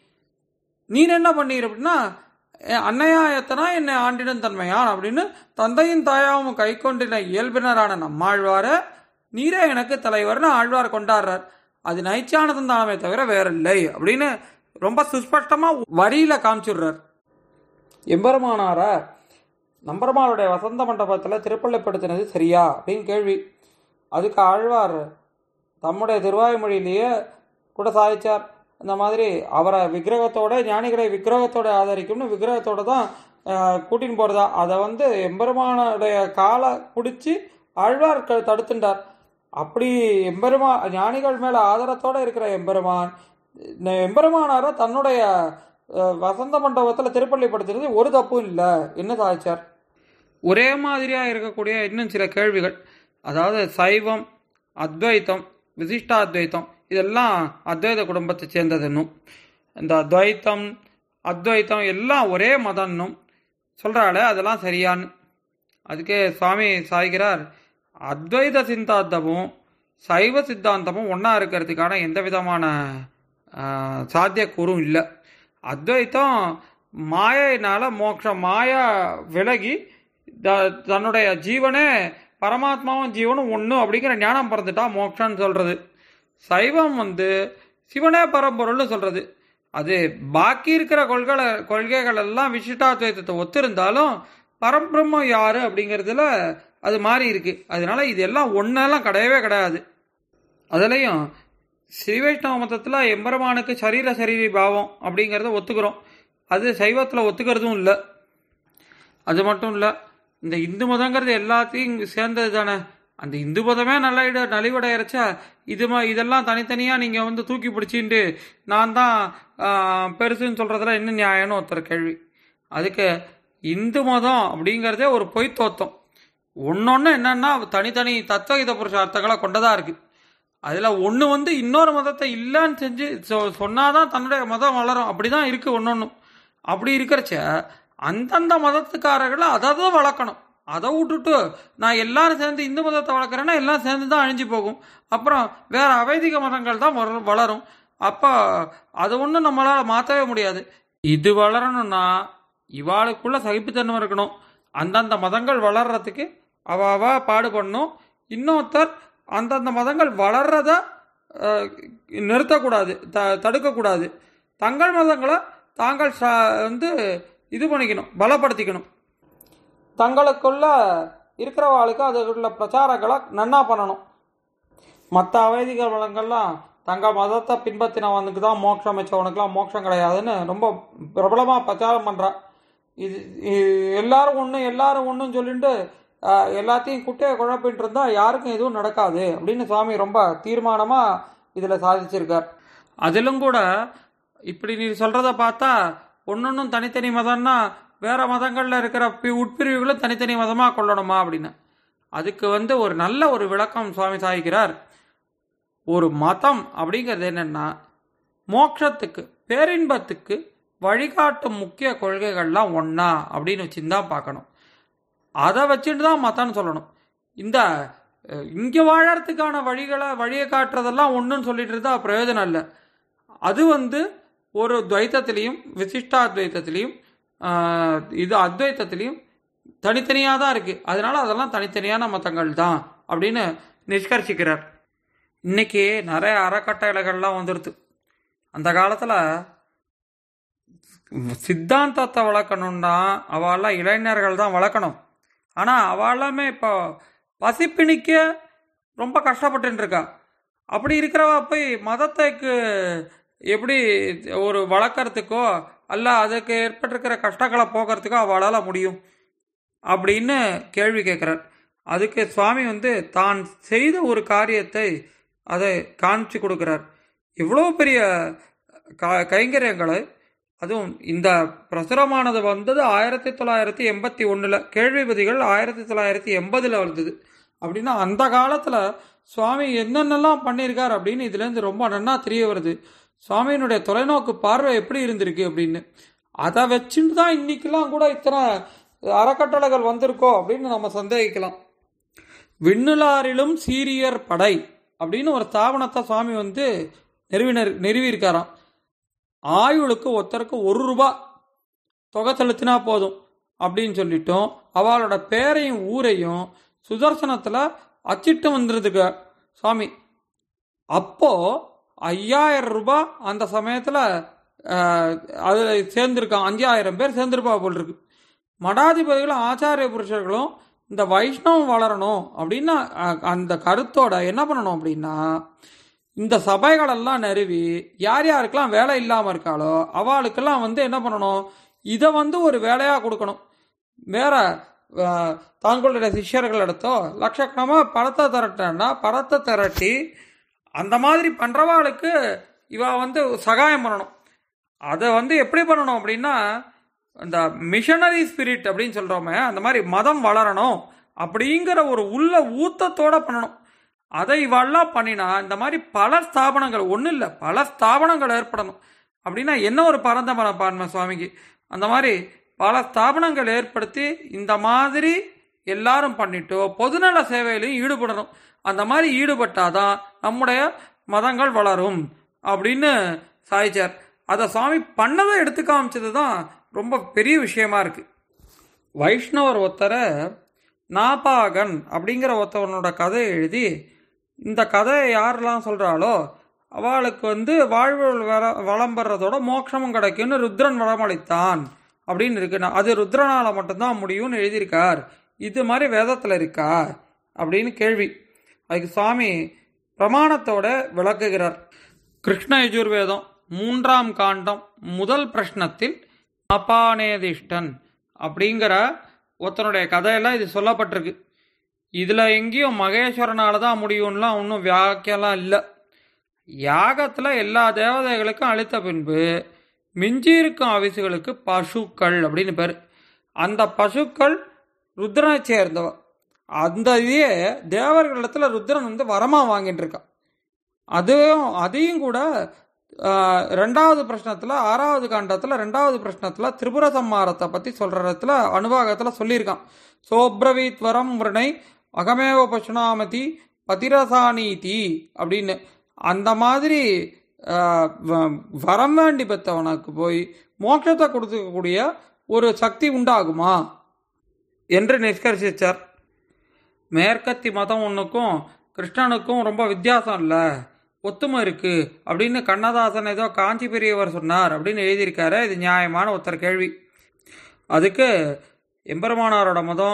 நீ என்ன பண்ணீர் அப்படின்னா "எ- அன்னையா எத்தனா என்னை ஆண்டிடன் தன்மையான் அப்படின்னு தந்தையும் தாயாவும் கை கொண்டின இயல்பினரான நம்மாழ்வார நீரே எனக்கு தலைவர்னு ஆழ்வார் கொண்டாடுறார் அது நைச்சானதம் தானமே தவிர வேற இல்லை அப்படின்னு ரொம்ப சுஸ்பஷ்டமா வரியில காமிச்சுடுறார் எம்பெருமானாரா நம்பெருமாளுடைய வசந்த மண்டபத்தில் திருப்பள்ளிப்படுத்தினது சரியா அப்படின்னு கேள்வி அதுக்கு ஆழ்வார் தம்முடைய திருவாய்மொழியிலேயே கூட சாதிச்சார் இந்த மாதிரி அவரை விக்கிரகத்தோட ஞானிகளை விக்கிரகத்தோட ஆதரிக்கும்னு விக்கிரகத்தோட தான் அஹ், கூட்டின்னு போறதா அதை வந்து எம்பெருமானுடைய காலை பிடிச்சி ஆழ்வார் க- தடுத்துட்டார் அப்படி எம்பெருமா ஞானிகள் மேல ஆதரத்தோட இருக்கிற எம்பெருமான் இந்த எம்பெருமானாரை தன்னுடைய அஹ், வசந்த மண்டபத்தில் திருப்பள்ளிப்படுத்துறது ஒரு தப்பும் இல்லை என்ன சாதிச்சார் ஒரே மாதிரியா இருக்கக்கூடிய இன்னும் சில கேள்விகள் அதாவது சைவம் அத்வைத்தம் விசிஷ்டாத்வைத்தம் இதெல்லாம் அத்வைத குடும்பத்தை சேர்ந்ததுன்னும் இந்த அத்வைத்தம் அத்வைத்தம் எல்லாம் ஒரே மதம்னும் சொல்கிறாளே அதெல்லாம் சரியான்னு அதுக்கே சுவாமி சாய்கிறார் அத்வைத சித்தாந்தமும் சைவ சித்தாந்தமும் ஒன்றா இருக்கிறதுக்கான எந்த விதமான ஆஹ், சாத்தியக்கூறும் இல்லை அத்வைத்தம் மாயினால மோட்சம் மாயா விலகி த- தன்னுடைய ஜீவனே பரமாத்மாவும் ஜீவனும் ஒன்று அப்படிங்கிற ஞானம் பிறந்துட்டா மோட்சம்னு சொல்றது சைவம் வந்து சிவனே பரம்பொருள்னு சொல்றது அது பாக்கி இருக்கிற கொள்கை கொள்கைகள் எல்லாம் விசிஷ்டாத்வைத்தத்தை ஒத்திருந்தாலும் பரபிரம்மம் யாரு அப்படிங்கிறதுல அது மாறி இருக்கு அதனால இது எல்லாம் ஒன்னெல்லாம் கிடையவே கிடையாது அதுலேயும் ஸ்ரீ வைஷ்ணவ மதத்தில் எம்பெருமானுக்கு சரீர சரீரி பாவம் அப்படிங்கிறத ஒத்துக்கிறோம் அது சைவத்தில் ஒத்துக்கிறதும் இல்லை அது மட்டும் இல்லை இந்த இந்து மதங்கிறது எல்லாத்தையும் சேர்ந்தது தானே அந்த இந்து மதமே நல்ல இட நலிவடையறச்சா இது மா இதெல்லாம் தனித்தனியாக நீங்கள் வந்து தூக்கி பிடிச்சிட்டு நான் தான் ஆஹ், பெருசுன்னு சொல்கிறதுல என்ன நியாயம்னு ஒருத்தர் கேள்வி அதுக்கு இந்து மதம் அப்படிங்கிறதே ஒரு பொய் தோத்தம் ஒன்னொன்று என்னன்னா தனித்தனி தத்துவகித புருஷார்த்தங்களை கொண்டதாக இருக்குது அதில் ஒன்று வந்து இன்னொரு மதத்தை இல்லைன்னு செஞ்சு சொ சொன்னாதான் தன்னுடைய மதம் வளரும் அப்படி தான் இருக்குது ஒன்னொன்றும் அப்படி இருக்கிறச்ச அந்தந்த மதத்துக்காரர்களை அதை தான் வளர்க்கணும் அதை விட்டுட்டு நான் எல்லாரும் சேர்ந்து இந்து மதத்தை வளர்க்குறேன்னா எல்லாம் சேர்ந்து தான் அழிஞ்சு போகும் அப்புறம் வேற அவைதிக மதங்கள் தான் வள- வளரும் அப்போ அது ஒன்றும் நம்மளால் மாற்றவே முடியாது இது வளரணும்னா இவாளுக்குள்ள சகிப்புத்தன்மை இருக்கணும் அந்தந்த மதங்கள் வளர்றதுக்கு அவ அவ பாடுபடணும் இன்னொருத்தர் அந்தந்த மதங்கள் வளர்றத அஹ், நிறுத்தக்கூடாது த தடுக்கக்கூடாது தங்கள் மதங்களை தாங்கள் ச- வந்து இது பண்ணிக்கணும் பலப்படுத்திக்கணும் தங்களுக்குள்ள இருக்கிறவாளுக்கு அதுக்குள்ள பிரச்சாரங்களை நன்னா பண்ணணும் மற்ற அவைதிக வளங்கள்லாம் தங்கள் மதத்தை பின்பற்றினவனுக்கு தான் மோட்சம் வச்சவனுக்குலாம் மோட்சம் கிடையாதுன்னு ரொம்ப பிரபலமாக பிரச்சாரம் பண்ணுறா இது இது எல்லாரும் ஒன்று எல்லாரும் ஒன்றுன்னு சொல்லிட்டு ஆஹ், எல்லாத்தையும் குட்டையை குழப்பிட்டு இருந்தா யாருக்கும் எதுவும் நடக்காது அப்படின்னு சுவாமி ரொம்ப தீர்மானமாக இதில் சாதிச்சிருக்கார் அதிலும் கூட இப்படி நீ சொல்கிறத பார்த்தா ஒன்னொன்றும் தனித்தனி மதம்னா வேற மதங்களில் இருக்கிற பி- உட்பிரிவுகளும் தனித்தனி மதமாக கொள்ளணுமா அப்படின்னு அதுக்கு வந்து ஒரு நல்ல ஒரு விளக்கம் சுவாமி சாதிக்கிறார் ஒரு மதம் அப்படிங்கிறது என்னன்னா மோட்சத்துக்கு பேரின்பத்துக்கு வழிகாட்டும் முக்கிய கொள்கைகள்லாம் ஒன்றா அப்படின்னு வச்சுன்னு தான் பார்க்கணும் அதை வச்சுட்டு தான் மதம்னு சொல்லணும் இந்த அஹ், இங்கே வாழறதுக்கான வழிகளை வழியை காட்டுறதெல்லாம் ஒன்றுன்னு சொல்லிட்டு இருந்தா பிரயோஜனம் இல்லை அது வந்து ஒரு துவைத்தத்திலையும் விசிஷ்டாத்வைத்தத்திலையும் ஆஹ், இது அத்வைத்தத்திலையும் தனித்தனியாக தான் இருக்குது அதனால அதெல்லாம் தனித்தனியான மதங்கள் தான் அப்படின்னு நிஷ்கர்ஷிக்கிறார் இன்னைக்கு நிறைய அறக்கட்டளைகள்லாம் வந்துடுது அந்த காலத்தில் சித்தாந்தத்தை வளர்க்கணும்னா அவெல்லாம் இளைஞர்கள் தான் வளர்க்கணும் ஆனால் அவளாமே இப்போ பசிப்பிணிக்க ரொம்ப கஷ்டப்பட்டு இருக்கா அப்படி இருக்கிறவா போய் மதத்துக்கு எப்படி ஒரு வளர்க்கறதுக்கோ அல்ல அதுக்கு ஏற்பட்டிருக்கிற கஷ்டங்களை போக்குறதுக்கோ அவளால் முடியும் அப்படின்னு கேள்வி கேட்குறார் அதுக்கு சுவாமி வந்து தான் செய்த ஒரு காரியத்தை அதை காமிச்சு கொடுக்குறார் இவ்வளோ பெரிய க கைங்கரியங்களை அதுவும் இந்த பிரசுரமானது வந்தது ஆயிரத்தி தொள்ளாயிரத்தி எண்பத்தி ஒன்றில் கேள்விபதிகள் ஆயிரத்தி தொள்ளாயிரத்தி எண்பதில் வந்தது அப்படின்னா அந்த காலத்தில் சுவாமி என்னென்னலாம் பண்ணியிருக்கார் அப்படின்னு இதுலேருந்து ரொம்ப நன்னா தெரிய வருது சுவாமியினுடைய தொலைநோக்கு பார்வை எப்படி இருந்திருக்கு அப்படின்னு அதை வச்சுட்டு தான் இன்னைக்கெல்லாம் கூட இத்தனை அறக்கட்டளைகள் வந்திருக்கோ அப்படின்னு நம்ம சந்தேகிக்கலாம் விண்ணுலாரிலும் சீரியர் படை அப்படின்னு ஒரு ஸ்தாபனத்தை சுவாமி வந்து நிறுவினர் நிறுவியிருக்காராம் ஆயுளுக்கு ஒருத்தருக்கு ஒரு ரூபா தொகை செலுத்தினா போதும் அப்படின்னு சொல்லிட்டோம் அவளோட பேரையும் ஊரையும் சுதர்சனத்தில் அச்சிட்டு வந்துருதுக்கு சுவாமி அப்போ ஐயாயிரம் ரூபாய் அந்த சமயத்தில் அதில் சேர்ந்துருக்கான் அஞ்சாயிரம் பேர் சேர்ந்துருப்பா போல் இருக்கு மடாதிபதிகளும் ஆச்சாரிய புருஷர்களும் இந்த வைஷ்ணவம் வளரணும் அப்படின்னா அஹ், அந்த கருத்தோட என்ன பண்ணணும் அப்படின்னா இந்த சபைகளெல்லாம் நிறுவி யார் யாருக்கெல்லாம் வேலை இல்லாமல் இருக்காளோ அவளுக்கெல்லாம் வந்து என்ன பண்ணணும் இதை வந்து ஒரு வேலையாக கொடுக்கணும் வேற அஹ், தங்களுடைய சிஷ்யர்களிடத்தோ லட்சக்கணமாக பணத்தை திரட்டினா பணத்தை திரட்டி அந்த மாதிரி பண்ணுறவாளுக்கு இவ வந்து சகாயம் பண்ணணும் அதை வந்து எப்படி பண்ணணும் அப்படின்னா இந்த மிஷனரி ஸ்பிரிட் அப்படின்னு சொல்கிறோமே அந்த மாதிரி மதம் வளரணும் அப்படிங்கிற ஒரு உள்ள ஊத்தத்தோட பண்ணணும் அதை இவெல்லாம் பண்ணினா இந்த மாதிரி பல ஸ்தாபனங்கள் ஒன்றும் இல்லை பல ஸ்தாபனங்கள் ஏற்படணும் அப்படின்னா என்ன ஒரு பரந்த மனப்பான்மை சுவாமிக்கு அந்த மாதிரி பல ஸ்தாபனங்கள் ஏற்படுத்தி இந்த மாதிரி எல்லாரும் பண்ணிட்டோ பொதுநல சேவையிலையும் ஈடுபடணும் அந்த மாதிரி ஈடுபட்டாதான் நம்முடைய மதங்கள் வளரும் அப்படின்னு சாதிச்சார் அதை சுவாமி பண்ணதை எடுத்து காமிச்சது தான் ரொம்ப பெரிய விஷயமா இருக்கு வைஷ்ணவர் ஒருத்தரை நாபாகன் அப்படிங்கிற ஒருத்தவனோட கதை எழுதி இந்த கதையை யாரெல்லாம் சொல்கிறாளோ அவளுக்கு வந்து வாழ்வு வர வளம் பெறதோட மோட்சமும் கிடைக்கும்னு ருத்ரன் வளமளித்தான் அப்படின்னு இருக்கு நான் அது ருத்ரனால் மட்டும்தான் முடியும்னு எழுதியிருக்கார் இது மாதிரி வேதத்தில் இருக்கா அப்படின்னு கேள்வி அதுக்கு சுவாமி பிரமாணத்தோட விளக்குகிறார் கிருஷ்ண யஜுர்வேதம் மூன்றாம் காண்டம் முதல் பிரஷ்னத்தில் அபானேதிஷ்டன் அப்படிங்கிற ஒருத்தனுடைய கதையெல்லாம் இது சொல்லப்பட்டிருக்கு இதில் எங்கேயும் மகேஸ்வரனால தான் முடியும்லாம் ஒன்றும் வியாக்கியெல்லாம் இல்லை யாகத்தில் எல்லா தேவதைகளுக்கும் அளித்த பின்பு மிஞ்சி இருக்கும் அவிசுகளுக்கு பசுக்கள் அப்படின்னு பேர் அந்த பசுக்கள் ருத்ரனை சேர்ந்தவ அந்த இதையே தேவர்களிடத்தில் ருத்ரன் வந்து வரமாக வாங்கிட்டு இருக்கான் அதுவும் அதையும் கூட ஆஹ், ரெண்டாவது பிரश्னத்தில் ஆறாவது காண்டத்தில் ரெண்டாவது பிரश्னத்தில் திரிபுர சம்மாரத்தை பற்றி சொல்கிற இடத்துல அனுபாகத்தில் சொல்லியிருக்கான் சோப்ரவீத் வரம் விரணை அகமேவ பசுனாமதி பதிரசானீதி அப்படின்னு அந்த மாதிரி ஆஹ், வ- வரம் வேண்டி பெற்றவனுக்கு போய் மோட்சத்தை கொடுக்கக்கூடிய ஒரு சக்தி உண்டாகுமா என்று நிஷ்கர்ஷிச்சார் மேற்கத்தி மதம் ஒன்றுக்கும் கிருஷ்ணனுக்கும் ரொம்ப வித்தியாசம் இல்லை ஒத்துமை இருக்கு அப்படின்னு கண்ணதாசன் ஏதோ காஞ்சி பெரியவர் சொன்னார் அப்படின்னு எழுதியிருக்காரு இது நியாயமான ஒருத்தர் கேள்வி அதுக்கு எம்பெருமானாரோட மதம்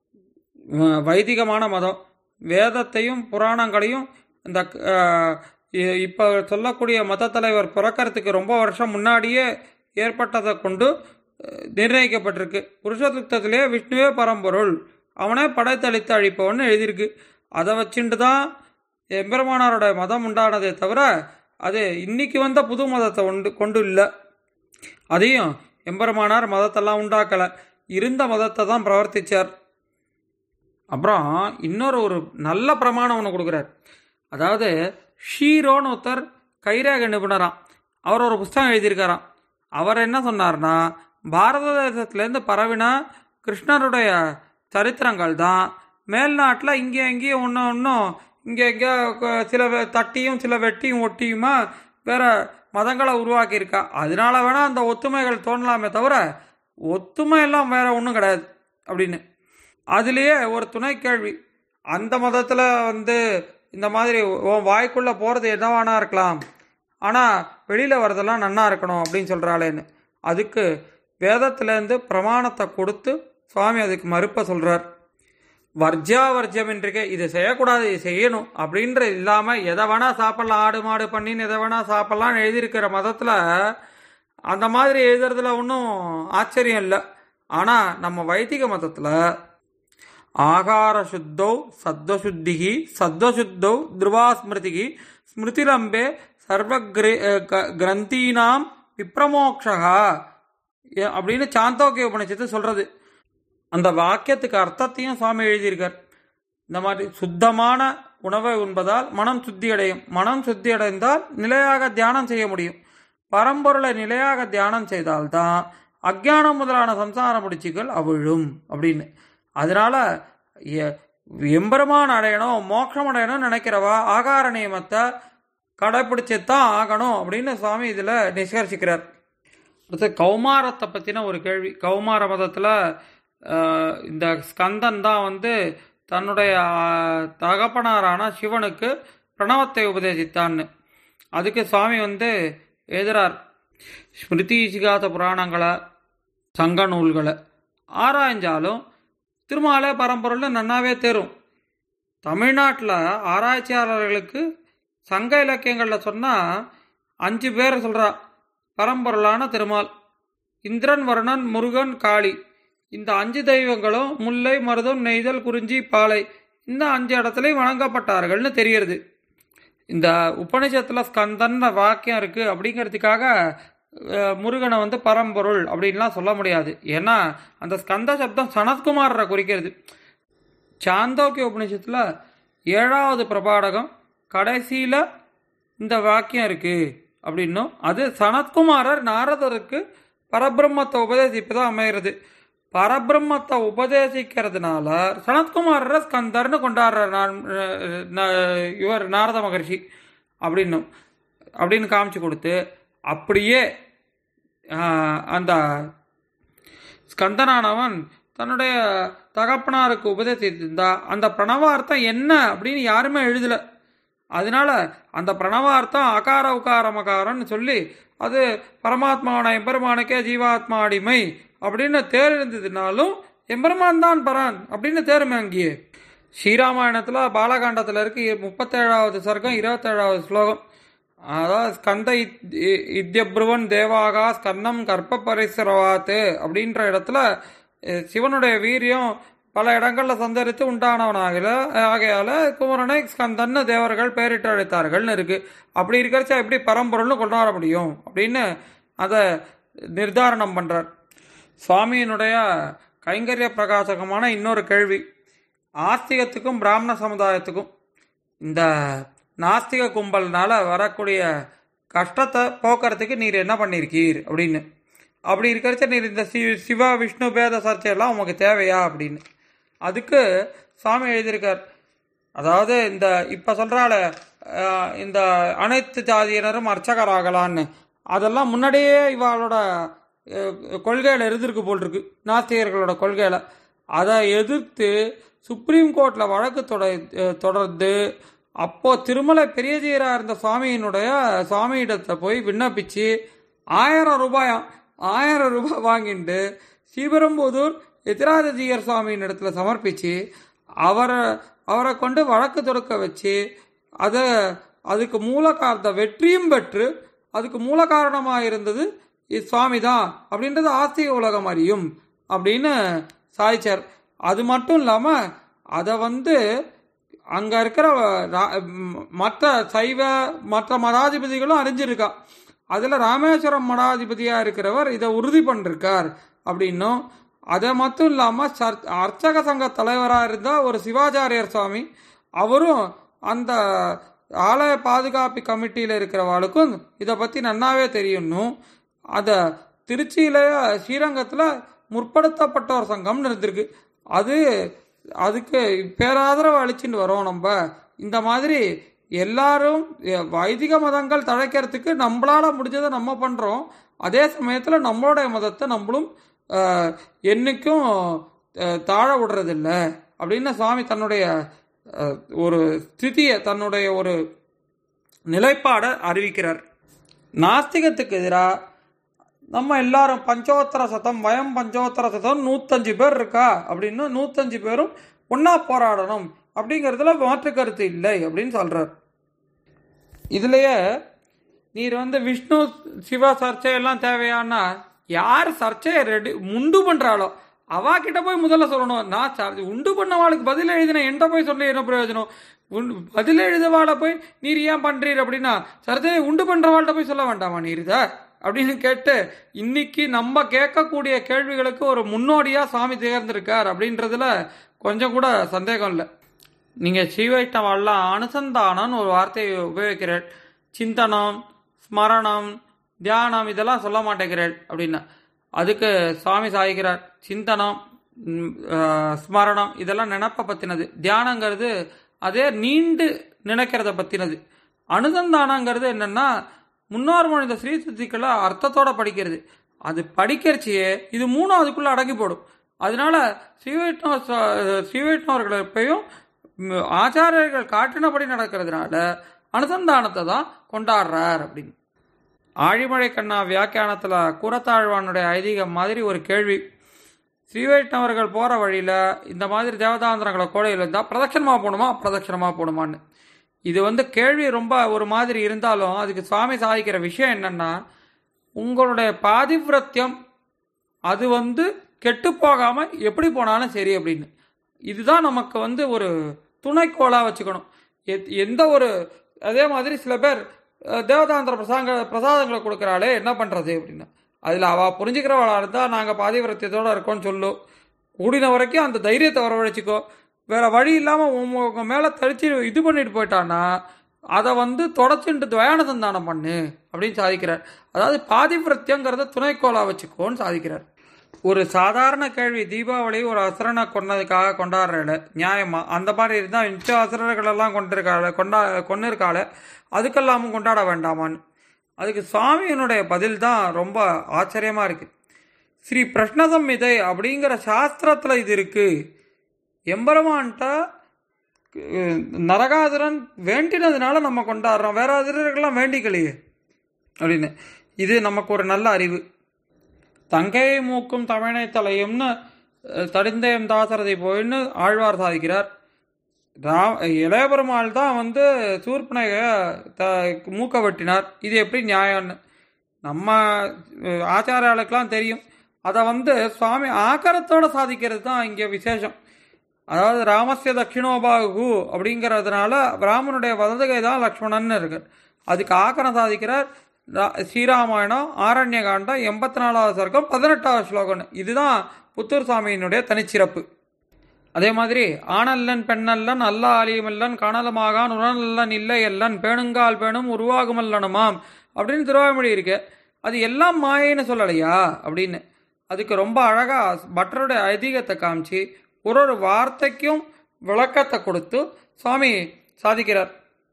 அஹ், வைதிகமான மதம் வேதத்தையும் புராணங்களையும் இந்த அஹ், இ- இப்போ சொல்லக்கூடிய மத தலைவர் பிறக்கறதுக்கு ரொம்ப வருஷம் முன்னாடியே ஏற்பட்டதை கொண்டு அஹ், நிர்ணயிக்கப்பட்டிருக்கு புருஷத்துவத்திலே விஷ்ணுவே பரம்பொருள் அவனே படைத்தளித்து அழிப்பவன் எழுதியிருக்கு அதை வச்சுட்டு தான் எம்பெருமானாரோட மதம் உண்டானதே தவிர அது இன்னைக்கு வந்த புது மதத்தை உண்டு கொண்டு இல்லை அதையும் எம்பெருமானார் மதத்தெல்லாம் உண்டாக்கலை இருந்த மதத்தை தான் பிரவர்த்திச்சார் அப்புறம் இன்னொரு ஒரு நல்ல பிரமாணம் ஒன்று கொடுக்குறார் அதாவது ஷீரோன்னு ஒருத்தர் கைரேக நிபுணராம் அவர் ஒரு புஸ்தகம் எழுதியிருக்காராம் அவர் என்ன சொன்னார்னா பாரத தேசத்துலேருந்து பரவின கிருஷ்ணருடைய சரித்திரங்கள் தான் மேல்நாட்டில் இங்கே அங்கேயும் ஒன்று ஒன்றும் இங்கே இங்கே சில வெ- தட்டியும் சில வெட்டியும் ஒட்டியுமா வேற மதங்களை உருவாக்கியிருக்கா அதனால வேணால் அந்த ஒத்துமைகள் தோணலாமே தவிர ஒத்துமை எல்லாம் வேற ஒன்றும் கிடையாது அப்படின்னு அதுலேயே ஒரு துணை கேள்வி அந்த மதத்தில் வந்து இந்த மாதிரி உன் வாய்க்குள்ளே போகிறது என்னவானா இருக்கலாம் ஆனால் வெளியில் வரதெல்லாம் நன்னா இருக்கணும் அப்படின்னு சொல்கிறாளேன்னு அதுக்கு வேதத்திலேருந்து பிரமாணத்தை கொடுத்து சுவாமி அதுக்கு மறுப்ப சொல்கிறார் வர்ஜாவர்ஜம் இன்றைக்கு இது செய்யக்கூடாது இது செய்யணும் அப்படின்ற இல்லாமல் எதை வேணால் சாப்பிட்லாம் ஆடு மாடு பண்ணின்னு எதை வேணால் சாப்பிட்லாம்னு எழுதியிருக்கிற மதத்தில் அந்த மாதிரி எழுதுறதுல ஒன்றும் ஆச்சரியம் இல்லை ஆனால் நம்ம வைதிக மதத்தில் ஆகார சுத்தௌ சத்வசுத்திகி சத்வசுத்தௌ துருவாஸ்மிருதிகி ஸ்மிருதிரம்பே சர்வ கிரந்தீனாம் விப்ரமோக்ஷகா எ- அப்படின்னு சாந்தோக்கிய உபநிஷத்து சொல்றது அந்த வாக்கியத்துக்கு அர்த்தத்தையும் சுவாமி எழுதியிருக்கார் இந்த மாதிரி சுத்தமான உணவை உண்பதால் மனம் சுத்தி அடையும் மனம் சுத்தி அடைந்தால் நிலையாக தியானம் செய்ய முடியும் பரம்பொருளை நிலையாக தியானம் செய்தால்தான் அஜ்ஞானம் முதலான சம்சார முடிச்சுகள் அவிழும் அப்படின்னு அதனால எ- எம்பெருமான் அடையணும் மோட்சம் அடையணும்னு நினைக்கிறவா ஆகார நியமத்தை கடைப்பிடிச்சுத்தான் ஆகணும் அப்படின்னு சுவாமி இதில் நிஷ்கர்ஷிக்கிறார் அடுத்து கௌமாரத்தை பற்றின ஒரு கேள்வி கௌமார மதத்தில் இந்த ஸ்கந்தன் தான் வந்து தன்னுடைய ஆஹ், தகப்பனாரான சிவனுக்கு பிரணவத்தை உபதேசித்தான்னு அதுக்கு சுவாமி வந்து எழுதுறார் ஸ்மிருதி சிகாத புராணங்களை சங்க நூல்களை ஆராய்ஞ்சாலும் திருமாலே பரம்பொருள்னு நன்னாவே தேரும் தமிழ்நாட்டில் ஆராய்ச்சியாளர்களுக்கு சங்க இலக்கியங்களில் சொன்னால் அஞ்சு பேர் சொல்கிறா பரம்பொருளான திருமால் இந்திரன் வருணன் முருகன் காளி இந்த அஞ்சு தெய்வங்களும் முல்லை மருதம் நெய்தல் குறிஞ்சி பாலை இந்த அஞ்சு இடத்துலையும் வணங்கப்பட்டார்கள்னு தெரிகிறது இந்த உபனிஷத்தில் ஸ்கந்தன் வாக்கியம் இருக்குது அப்படிங்கிறதுக்காக அஹ், முருகனை வந்து பரம்பொருள் அப்படின்லாம் சொல்ல முடியாது ஏன்னா அந்த ஸ்கந்த சப்தம் சனத்குமாரரை குறிக்கிறது சாந்தோக்கிய உபநிஷத்தில் ஏழாவது பிரபாடகம் கடைசியில் இந்த வாக்கியம் இருக்குது அப்படின்னும் அது சனத்குமாரர் நாரதருக்கு பரபிரம்மத்தை உபதேசிப்பதாக அமைகிறது பரபிரம்மத்தை உபதேசிக்கிறதுனால சனத்குமாரரை ஸ்கந்தர்னு கொண்டாடுறார் நான் ந- இவர் நாரத மகர்ஷி அப்படின்னும் அப்படின்னு காமிச்சு கொடுத்து அப்படியே ஆஹ், அந்த ஸ்கந்தனானவன் தன்னுடைய தகப்பனாருக்கு உபதேசித்திருந்தா அந்த பிரணவார்த்தம் என்ன அப்படின்னு யாருமே எழுதல அதனால அந்த பிரணவார்த்தம் அகார உகார மகாரம்னு சொல்லி அது பரமாத்மாவோட எம்பெருமானுக்கே ஜீவாத்மா அடிமை அப்படின்னு தேர்ந்ததுனாலும் எம்பெருமான் தான் பரான் அப்படின்னு தேருமே அங்கேயே ஸ்ரீராமாயணத்தில் பாலகாண்டத்தில் இருக்கு முப்பத்தேழாவது சர்க்கம் இருபத்தேழாவது ஸ்லோகம் அதாவது ஸ்கந்த இத்- இ- இத்யப்ருவன் தேவாகா ஸ்கந்தம் கற்ப பரிசரவாத்து அப்படின்ற இடத்துல அஹ், சிவனுடைய வீரியம் பல இடங்கள்ல சந்தரித்து உண்டானவனாகல ஆகையால குமரனை ஸ்கந்தன்னு தேவர்கள் பெயரிட்டு அழைத்தார்கள்னு இருக்கு அப்படி இருக்கிறச்சா எப்படி பரம்பொருள்னு கொண்டாட முடியும் அப்படின்னு அதை நிர்தாரணம் பண்றார் சுவாமியினுடைய கைங்கரிய பிரகாசகமான இன்னொரு கேள்வி ஆஸ்திகத்துக்கும் பிராமண சமுதாயத்துக்கும் இந்த நாஸ்திக கும்பல்னால வரக்கூடிய கஷ்டத்தை போக்குறதுக்கு நீர் என்ன பண்ணியிருக்கீர் அப்படின்னு அப்படி இருக்கிறச்ச நீர் இந்த சி சிவா விஷ்ணு பேத சர்ச்சையெல்லாம் உமக்கு தேவையா அப்படின்னு அதுக்கு சுவாமி எழுதியிருக்கார் அதாவது இந்த இப்போ சொல்கிறாள் இந்த அனைத்து ஜாதியினரும் அர்ச்சகராகலான்னு அதெல்லாம் முன்னாடியே இவளோட அஹ், கொள்கையில இருந்திருக்கு போல் இருக்கு நாஸ்திகர்களோட கொள்கையில அதை எதிர்த்து சுப்ரீம் கோர்ட்டில் வழக்கு தொட அஹ், தொடர்ந்து அப்போ திருமலை பெரியஜீரா இருந்த சுவாமியினுடைய சுவாமியிடத்தை போய் விண்ணப்பிச்சு ஆயிரம் ரூபாயாம் ஆயிரம் ரூபாய் வாங்கிட்டு ஸ்ரீபெரும்புதூர் எதிராஜஜீயர் சுவாமியின் இடத்துல சமர்ப்பிச்சு அவரை அவரை கொண்டு வழக்கு தொடுக்க வச்சு அதை அதுக்கு மூல காரண வெற்றியும் பெற்று அதுக்கு மூல காரணமாக இருந்தது சுவாமி தான் அப்படின்றது ஆஸ்திக உலகம் அறியும் அப்படின்னு சாய்ச்சார் அது மட்டும் இல்லாமல் அதை வந்து அங்கே இருக்கிற ரா- ம், மற்ற சைவ மற்ற மடாதிபதிகளும் அறிஞ்சிருக்கா அதில் ராமேஸ்வரம் மடாதிபதியாக இருக்கிறவர் இதை உறுதி பண்ணிருக்கார் அப்படின்னும் அதை மட்டும் இல்லாமல் சர் அர்ச்சக சங்க தலைவராக இருந்த ஒரு சிவாச்சாரியர் சுவாமி அவரும் அந்த ஆலய பாதுகாப்பு கமிட்டியில் இருக்கிறவாளுக்கும் இதை பற்றி நன்னாவே தெரியணும் அதை திருச்சியில ஸ்ரீரங்கத்தில் முற்படுத்தப்பட்டோர் சங்கம்னு இருந்திருக்கு அது அதுக்கு பேராதரவு அளிச்சுட்டு வரோம் நம்ம இந்த மாதிரி எல்லாரும் எ- வைதிக மதங்கள் தழைக்கிறதுக்கு நம்மளால முடிஞ்சதை நம்ம பண்றோம் அதே சமயத்துல நம்மளுடைய மதத்தை நம்மளும் அஹ், என்னைக்கும் அஹ், தாழ விடுறதில்ல அப்படின்னு சுவாமி தன்னுடைய அஹ், ஒரு ஸ்திதியை தன்னுடைய ஒரு நிலைப்பாடை அறிவிக்கிறார் நாஸ்திகத்துக்கு எதிராக நம்ம எல்லாரும் பஞ்சோத்தர சதம் வயம் பஞ்சோத்தர சதம் நூத்தஞ்சு பேர் இருக்கா அப்படின்னு நூத்தஞ்சு பேரும் ஒண்ணா போராடணும் அப்படிங்கிறதுல மாற்று கருத்து இல்லை அப்படின்னு சொல்றார் இதுலயே நீர் வந்து விஷ்ணு சிவா சர்ச்சையெல்லாம் தேவையானா யார் சர்ச்சையை ரெடி உண்டு பண்றாளோ அவா கிட்ட போய் முதல்ல சொல்லணும் நான் சர்- உண்டு பண்ணவாளுக்கு பதில் எழுதின என்கிட்ட போய் சொல்லி என்ன பிரயோஜனம் உண்டு பதில் எழுதவாளை போய் நீர் ஏன் பண்றீர் அப்படின்னா சர்ச்சையை உண்டு பண்றவாள்கிட்ட போய் சொல்ல வேண்டாமா நீர் இதை அப்படின்னு கேட்டு இன்னைக்கு நம்ம கேட்கக்கூடிய கேள்விகளுக்கு ஒரு முன்னோடியா சுவாமி தேர்ந்திருக்கார் அப்படின்றதுல கொஞ்சம் கூட சந்தேகம் இல்லை நீங்க ஸ்ரீவைஷ்ணவெல்லாம் அனுசந்தானம்னு ஒரு வார்த்தையை உபயோகிக்கிறேன் சிந்தனம் ஸ்மரணம் தியானம் இதெல்லாம் சொல்ல மாட்டேங்கிறேன் அப்படின்னா அதுக்கு சுவாமி சாய்கிறார் சிந்தனம் ம், ஆஹ், ஸ்மரணம் இதெல்லாம் நினப்ப பத்தினது தியானங்கிறது அதே நீண்டு நினைக்கிறத பத்தினது அனுசந்தானங்கிறது என்னன்னா முன்னோர் மனித ஸ்ரீசுத்திக்களை அர்த்தத்தோட படிக்கிறது அது படிக்கிறச்சியே இது மூணும் அதுக்குள்ள அடங்கி போடும் அதனால ஸ்ரீவைஷ்ணவ ச- ஸ்ரீவைஷ்ணவர்கள் எப்பயும் ம், ஆச்சாரியர்கள் காட்டினபடி நடக்கிறதுனால அனுசந்தானத்தை தான் கொண்டாடுறார் அப்படின்னு ஆழிமழை கண்ணா வியாக்கியானத்தில் கூரத்தாழ்வானுடைய ஐதீகம் மாதிரி ஒரு கேள்வி ஸ்ரீவைஷ்ணவர்கள் போகிற வழியில் இந்த மாதிரி தேவதாந்திரங்களை கோடையில் இருந்தால் பிரதட்சணமாக போகணுமா பிரதட்சணமாக போகணுமான்னு இது வந்து கேள்வி ரொம்ப ஒரு மாதிரி இருந்தாலும் அதுக்கு சுவாமி சாதிக்கிற விஷயம் என்னன்னா உங்களுடைய பாதிவிரத்தியம் அது வந்து கெட்டு போகாமல் எப்படி போனாலும் சரி அப்படின்னு இதுதான் நமக்கு வந்து ஒரு துணைக்கோளாக வச்சுக்கணும் எத்- எந்த ஒரு அதே மாதிரி சில பேர் அஹ், தேவதாந்திர பிரசாங்க பிரசாதங்களை கொடுக்குறாளே என்ன பண்ணுறது அப்படின்னு அதில் அவள் புரிஞ்சுக்கிறவளா இருந்தால் நாங்கள் பாதிவிரத்தியத்தோட இருக்கோம்னு சொல்லும் கூடின வரைக்கும் அந்த தைரியத்தை வரவழைச்சிக்கோ வேற வழி இல்லாமல் உங்க மேலே தடிச்சு இது பண்ணிட்டு போயிட்டான்னா அதை வந்து தொடச்சுட்டு துவயான சந்தானம் பண்ணு அப்படின்னு சாதிக்கிறார் அதாவது பாதிவிரத்தியங்கிறத துணைக்கோளா வச்சுக்கோன்னு சாதிக்கிறார் ஒரு சாதாரண கேள்வி தீபாவளி ஒரு அசுரனை கொன்னதுக்காக கொண்டாடுறாள் நியாயமா அந்த மாதிரி இருந்தால் மிச்ச அசுரர்கள் எல்லாம் கொண்டிருக்காள் கொண்டா கொண்டு இருக்காள் அதுக்கெல்லாமும் கொண்டாட வேண்டாமான்னு அதுக்கு சுவாமியினுடைய பதில் தான் ரொம்ப ஆச்சரியமா இருக்கு ஸ்ரீ பிரஷ்னசம்மிதை அப்படிங்கிற சாஸ்திரத்தில் இது இருக்கு எம்பெருமான்ட்ட அஹ், நரகாசுரன் வேண்டினதுனால நம்ம கொண்டாடுறோம் வேற அதிரர்கள்லாம் வேண்டிக்கலையே அப்படின்னு இது நமக்கு ஒரு நல்ல அறிவு தங்கையை மூக்கும் தமிழை தலையும்னு அஹ், தடிந்தயம் தாசரதை போயின்னு ஆழ்வார் சாதிக்கிறார் ரா இளையபெருமாள் தான் வந்து சூர்பனக த மூக்க வெட்டினார் இது எப்படி நியாயம்னு நம்ம அஹ், ஆச்சாரியாளுக்கெல்லாம் தெரியும் அதை வந்து சுவாமி ஆக்கரத்தோட சாதிக்கிறது தான் இங்கே விசேஷம் அதாவது ராமஸ்ய தட்சிணோபாகு அப்படிங்கிறதுனால ராமனுடைய வலதுகை தான் லக்ஷ்மணன் இருக்கு அதுக்கு ஆக்கரம் சாதிக்கிறார் ரா- ஸ்ரீராமாயணம் ஆரண்ய காண்டம் எண்பத்தி நாலாவது சர்க்கம் பதினெட்டாவது ஸ்லோகம்னு இதுதான் புத்தூர் சாமியினுடைய தனிச்சிறப்பு அதே மாதிரி ஆணல்லன் பெண்ணல்லன் அல்ல அலியுமல்லன் காணலமாகான் உணநல்லன் இல்லை அல்லன் பேணுங்கால் பேணும் உருவாகுமல்லனுமாம் அப்படின்னு திருவாய்மொழி இருக்கு அது எல்லாம் மாயைன்னு சொல்லலையா அப்படின்னு அதுக்கு ரொம்ப அழகா பட்டருடைய ஐதீகத்தை காமிச்சு ஒரு ஒரு வார்த்தைக்கும் விளக்கத்தை கொடுத்து சுவாமி சாதிக்கிறார்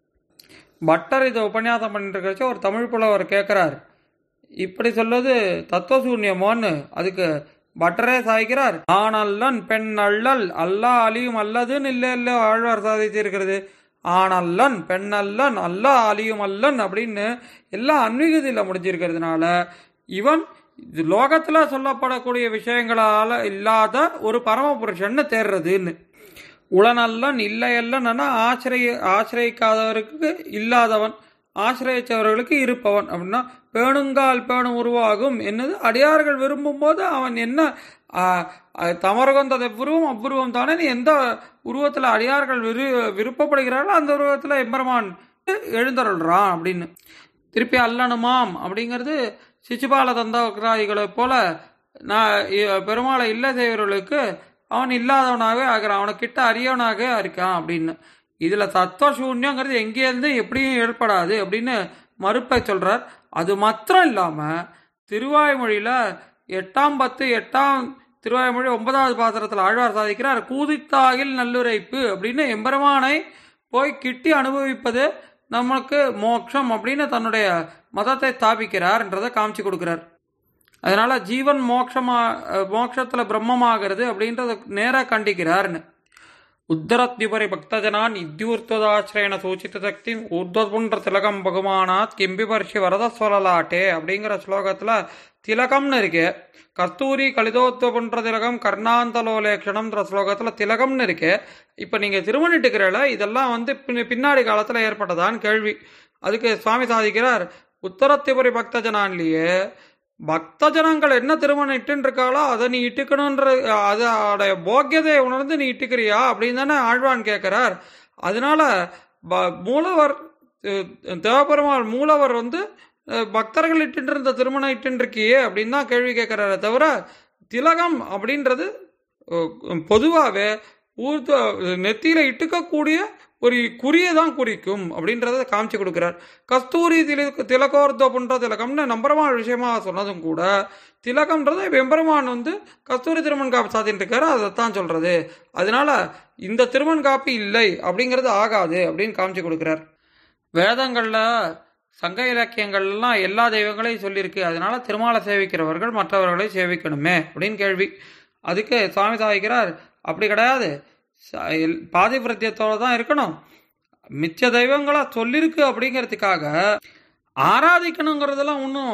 பட்டர் இதை உபன்யாசம் பண்ணிட்டு இருக்கச்சு ஒரு தமிழ் புலவர் கேட்குறார் இப்படி சொல்வது தத்துவசூன்யமோன்னு அதுக்கு பட்டரே சாய்க்கிறார் ஆணல்லன் பெண் அள்ளல் அல்லா அலியும் அல்லதுன்னு இல்லை இல்லை ஆழ்வார் சாதிச்சிருக்கிறது ஆணல்லன் பெண்ணல்லன் அல்லா அலியும் அல்லன் அப்படின்னு எல்லாம் அன்விகதியில் முடிஞ்சிருக்கிறதுனால இவன் இது லோகத்துல சொல்லப்படக்கூடிய விஷயங்களால இல்லாத ஒரு பரமபுருஷன்னு தேர்றதுன்னு உளநல்லன் இல்லையல்லன்னா ஆசிரிய ஆசிரியக்காதவருக்கு இல்லாதவன் ஆசிரியச்சவர்களுக்கு இருப்பவன் அப்படின்னா பேணுங்கால் பேணும் உருவாகும் என்னது அடியார்கள் விரும்பும் போது அவன் என்ன ஆ, ஆ, தமரகந்தத உருவம் அவ்வுருவம் தானே நீ எந்த உருவத்தில் அடியார்கள் விரு விருப்பப்படுகிறார்களோ அந்த உருவத்தில் எம்பெருமான் எழுந்தருள்றான் அப்படின்னு திருப்பி அல்லணுமாம் அப்படிங்கிறது சிசுபால தந்தகிராதிகளை போல நான் இ- பெருமாளை இல்ல செய்வர்களுக்கு அவன் இல்லாதவனாகவே ஆகிறான் அவனை கிட்ட அறியவனாக இருக்கான் அப்படின்னு இதுல தத்துவ சூன்யங்கிறது எங்கேருந்து எப்படியும் ஏற்படாது அப்படின்னு மறுப்பை சொல்றார் அது மாத்திரம் இல்லாம திருவாய்மொழியில எட்டாம் பத்து எட்டாம் திருவாய்மொழி ஒன்பதாவது பாத்திரத்தில் ஆழ்வார் சாதிக்கிறார் கூதித்தாகில் நல்லுரைப்பு அப்படின்னு எம்பெருமானை போய் கிட்டி அனுபவிப்பது நமக்கு மோட்சம் அப்படின்னு தன்னுடைய மதத்தை ஸ்தாபிக்கிறார்ன்றதை காமிச்சு கொடுக்கிறார் அதனால ஜீவன் மோட்சமா அஹ், மோட்சத்துல பிரம்மமாகிறது அப்படின்றத நேரா கண்டிக்கிறார்னு உத்தரத்யுபரி பக்தஜனான் இத்யூர்த்வதாசிரயண சூச்சித சக்தி ஊர்துவன்ற திலகம் பகுமானாத் கிம்பிபர்ஷி வரதஸ்வரலாட்டே அப்படிங்கிற ஸ்லோகத்துல திலகம்னு இருக்கு கஸ்தூரி கலிதோத்வபுன்ற திலகம் கர்ணாந்தலோலேக்ஷணம்ன்ற ஸ்லோகத்துல திலகம்னு இருக்கு இப்ப நீங்க திருமணிட்டுக்கிறல இதெல்லாம் வந்து பின்ன- பின்னாடி காலத்துல ஏற்பட்டதான்னு கேள்வி அதுக்கு சுவாமி சாதிக்கிறார் உத்தரத்திபுரி பக்தஜனான்லயே பக்த ஜனங்கள் என்ன திருமணம் இட்டுன்னு இருக்காளோ அதை நீ இட்டுக்கணுன்ற அதோடைய போக்கியதையை உணர்ந்து நீ இட்டுக்கிறியா அப்படின்னு தானே ஆழ்வான் கேட்கிறார் அதனால ப- மூலவர் அஹ், தேவபெருமாள் மூலவர் வந்து அஹ், பக்தர்கள் இட்டுட்டு இருந்த திருமணம் இட்டுன்னு இருக்கியே அப்படின்னு தான் கேள்வி கேட்கிறாரே தவிர திலகம் அப்படின்றது அஹ், பொதுவாகவே ஊர்த்த நெத்தியில இட்டுக்கக்கூடிய ஒரு குறியை தான் குறிக்கும் அப்படின்றத காமிச்சு கொடுக்கிறார் கஸ்தூரி தில திலகோர்த்தோ புன்ற திலகம்னு நம்பரமான விஷயமா சொன்னதும் கூட திலகம்ன்றது எம்பெருமான் வந்து கஸ்தூரி திருமண் காப்பு சாத்தின்னு இருக்காரு அதைத்தான் சொல்றது அதனால இந்த திருமண் காப்பி இல்லை அப்படிங்கிறது ஆகாது அப்படின்னு காமிச்சு கொடுக்கிறார் வேதங்கள்ல சங்க இலக்கியங்கள்லாம் எல்லா தெய்வங்களையும் சொல்லியிருக்கு அதனால திருமாலை சேவிக்கிறவர்கள் மற்றவர்களை சேவிக்கணுமே அப்படின்னு கேள்வி அதுக்கு சுவாமி சாதிக்கிறார் அப்படி கிடையாது ச- எல்- பாதிபிரத்தியத்தோட தான் இருக்கணும் மிச்ச தெய்வங்களா சொல்லிருக்கு அப்படிங்கிறதுக்காக ஆராதிக்கணுங்கிறதெல்லாம் ஒன்றும்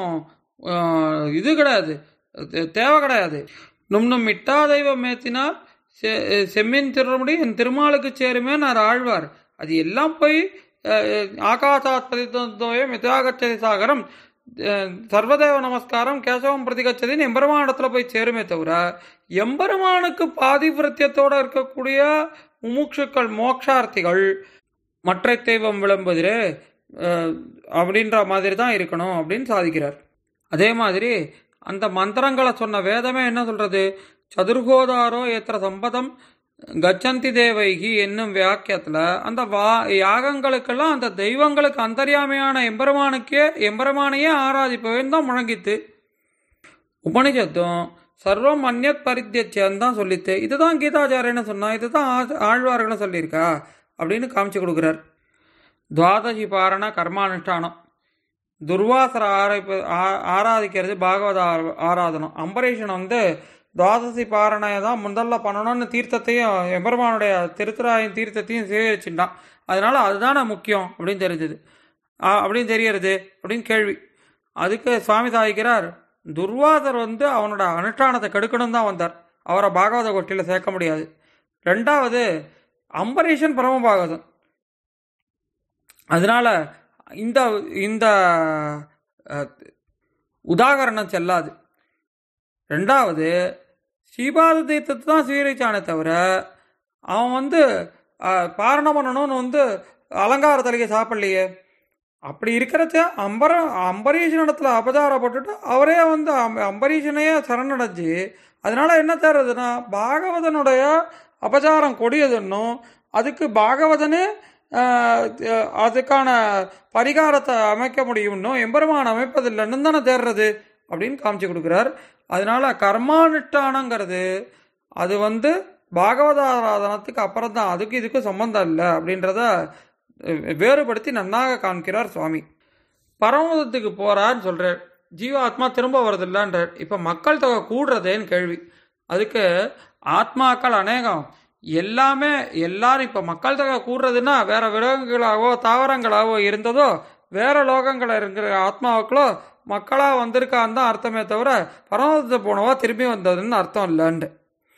இது கிடையாது தே- தேவை கிடையாது நும்னும் மிட்டா தெய்வம் ஏத்தினால் செ- செம்மின் திருமுடி என் திருமாலுக்கு சேருமே நான் ஆழ்வார் அது எல்லாம் போய் அஹ், ஆகாசாத் பதித்தோயம் மிதாகச்சதி சாகரம் அஹ், சர்வதேவ நமஸ்காரம் கேசவம் பிரதிகச்சதின்னு எம்பெருமானிடத்துல போய் சேருமே தவிர எம்பெருமானுக்கு பாதிபிரத்தியத்தோட இருக்கக்கூடிய முமுட்சுக்கள் மோக்ஷார்த்திகள் மற்ற தெய்வம் விளம்புதிரே அஹ், அப்படின்ற மாதிரி தான் இருக்கணும் அப்படின்னு சாதிக்கிறார் அதே மாதிரி அந்த மந்திரங்களை சொன்ன வேதமே என்ன சொல்றது சதுர்கோதாரோ ஏத்திர சம்பதம் கச்சந்தி தேவைகி என்னும் வியாக்கியத்துல அந்த வா யாகங்களுக்கெல்லாம் அந்த தெய்வங்களுக்கு அந்தர்யாமையான எம்பெருமானுக்கே எம்பெருமானையே ஆராதிப்பவன் தான் முழங்கித்து உபனிஷத்தும் சர்வம் அந்நத் பரித்தியச்சேன்னு தான் சொல்லித்து இதுதான் கீதாச்சாரியன்னு சொன்னா இதுதான் ஆ- ஆழ்வார்களும் சொல்லியிருக்கா அப்படின்னு காமிச்சு கொடுக்குறார் துவாதசி பாரண கர்மானுஷ்டானம் துர்வாசர ஆராய்ப்பு ஆ- ஆராதிக்கிறது பாகவத ஆர- ஆராதனம் அம்பரீஷன் வந்து துவாதசி பாரணையை தான் முதல்ல பண்ணணும்னு தீர்த்தத்தையும் எம்பெருமானுடைய திருத்துறாயின் தீர்த்தத்தையும் சேகரிச்சுட்டான் அதனால அதுதானே முக்கியம் அப்படின்னு தெரிஞ்சது அப்படின்னு தெரியறது அப்படின்னு கேள்வி அதுக்கு சுவாமி சாதிக்கிறார் துர்வாதர் வந்து அவனோட அனுஷ்டானத்தை கெடுக்கணும் தான் வந்தார் அவரை பாகவத கோஷ்டியில் சேர்க்க முடியாது ரெண்டாவது அம்பரீஷன் பரமபாகவதன் அதனால இந்த இந்த உதாகரணம் செல்லாது ரெண்டாவது ஸ்ரீபாத தீர்த்தத்தை தான் ஸ்வீகரிச்சானே தவிர அவன் வந்து பாரணம் பண்ணணும்னு வந்து அலங்கார தலையை சாப்பிடலையே அப்படி இருக்கிறச்ச அம்பர அம்பரீஷன் இடத்துல அபதாரப்பட்டுட்டு அவரே வந்து அம்பரீஷனையே சரணடைஞ்சு அதனால என்ன தர்றதுன்னா பாகவதனுடைய அபச்சாரம் கொடியதுன்னும் அதுக்கு பாகவதனு அதுக்கான பரிகாரத்தை அமைக்க முடியும்னும் எம்பெருமான் அமைப்பதில்லைன்னு தானே தேர்றது அப்படின்னு காமிச்சு கொடுக்குறார் அதனால கர்மானுஷ்டானங்கிறது அது வந்து பாகவதாராதனத்துக்கு அப்புறம் தான் அதுக்கு இதுக்கும் சம்பந்தம் இல்லை அப்படின்றத வேறுபடுத்தி நன்னாக காண்கிறார் சுவாமி பரமதத்துக்கு போறான்னு சொல்றார் ஜீவாத்மா திரும்ப வரதில்லான்றார் இப்ப மக்கள் தொகை கூடுறதேன்னு கேள்வி அதுக்கு ஆத்மாக்கள் அநேகம் எல்லாமே எல்லாரும் இப்ப மக்கள் தொகை கூடுறதுன்னா வேற விலங்குகளாவோ தாவரங்களாவோ இருந்ததோ வேற லோகங்கள இருக்கிற ஆத்மாவுக்களோ மக்களா வந்திருக்கான்னு தான் அர்த்தமே தவிர பரமதத்தை போனவா திரும்பி வந்ததுன்னு அர்த்தம் இல்லைன்ட்டு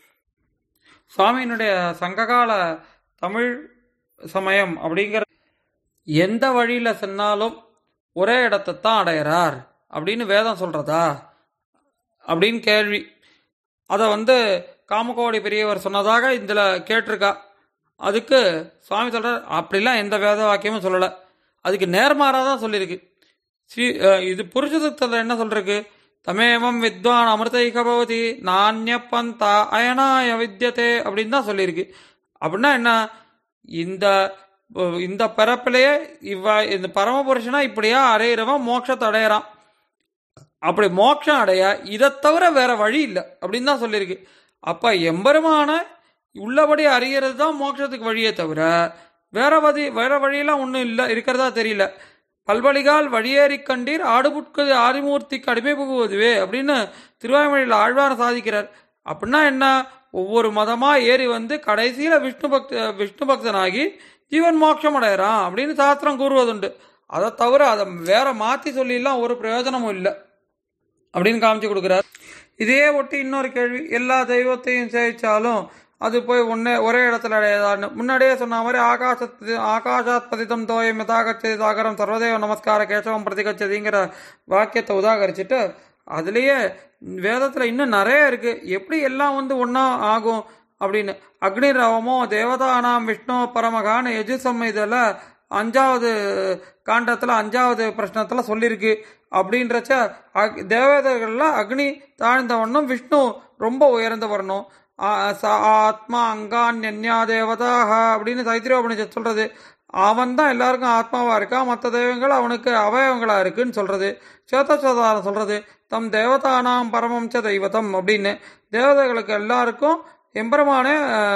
சுவாமியினுடைய சங்ககால தமிழ் சமயம் அப்படிங்கிற எந்த வழியில சென்னாலும் ஒரே இடத்தை தான் அடையிறார் அப்படின்னு வேதம் சொல்றதா அப்படின்னு கேள்வி அதை வந்து காமகோடி பெரியவர் சொன்னதாக இதில் கேட்டிருக்கா அதுக்கு சுவாமி சொல்றார் அப்படிலாம் எந்த வேத வாக்கியமும் சொல்லலை அதுக்கு நேர்மாறாக தான் சொல்லியிருக்கு ஸ்ரீ இது புருஷதத்தில் என்ன சொல்றதுக்கு தமேவம் வித்வான் அமிர்தைக பவதி நானிய பந்தா அயனாய வித்தியதே அப்படின்னு தான் சொல்லியிருக்கு அப்படின்னா என்ன இந்த இந்த பிறப்பிலேயே இவ்வ இந்த பரமபுருஷனா இப்படியா அடையிறவன் மோட்சத்தை அடையிறான் அப்படி மோட்சம் அடைய இதை தவிர வேற வழி இல்லை அப்படின்னு தான் சொல்லியிருக்கு அப்ப எம்பெருமான உள்ளபடி அறியறது தான் மோட்சத்துக்கு வழியே தவிர வேற வதி வேற வழியெல்லாம் ஒன்றும் இல்லை இருக்கிறதா தெரியல பல்வழிகால் வழியேறி கண்டீர் ஆடுபுட்கு ஆதிமூர்த்திக்கு அடிமை புகுவதுவே அப்படின்னு திருவாய்மொழியில் ஆழ்வார் சாதிக்கிறார் அப்படின்னா என்ன ஒவ்வொரு மதமா ஏறி வந்து கடைசியில விஷ்ணு பக்த விஷ்ணு பக்தனாகி ஜீவன் மோட்சம் அடையிறான் அப்படின்னு சாஸ்திரம் கூறுவதுண்டு அதை தவிர அதை வேற மாத்தி சொல்லிலாம் ஒரு பிரயோஜனமும் இல்லை அப்படின்னு காமிச்சு கொடுக்குறார் இதே ஒட்டி இன்னொரு கேள்வி எல்லா தெய்வத்தையும் சேவிச்சாலும் அது போய் ஒன்னே ஒரே இடத்துல அடையதான்னு முன்னாடியே சொன்ன மாதிரி ஆகாசத்து ஆகாஷாத் பதிதம் தோயம் யதாகச்சதி சாகரம் சர்வதேவ நமஸ்கார கேசவம் பிரதிகச்சதிங்கிற வாக்கியத்தை உதாகரிச்சுட்டு அதுலேயே வேதத்தில் இன்னும் நிறைய இருக்கு எப்படி எல்லாம் வந்து ஒன்றா ஆகும் அப்படின்னு அக்னி ரவமோ தேவதானாம் விஷ்ணு பரமகான்னு எஜு சம்மிதில் அஞ்சாவது காண்டத்தில் அஞ்சாவது பிரச்சனத்தில் சொல்லியிருக்கு அப்படின்றச்ச தேவதைகள்ல அக்னி தாழ்ந்தவனும் விஷ்ணு ரொம்ப உயர்ந்த வரணும் ஆத்மா அங்கான்யா தேவதாக அப்படின்னு தைத்திரியோபனிஷத் சொல்றது அவன் தான் எல்லாருக்கும் ஆத்மாவா இருக்கான் மற்ற தெய்வங்கள் அவனுக்கு அவயவங்களா இருக்குன்னு சொல்றது சேத்தசோதாரம் சொல்றது தம் தேவதானாம் பரமம் ச தெய்வதம் அப்படின்னு தேவதைகளுக்கு எல்லாருக்கும் எம்பெருமானே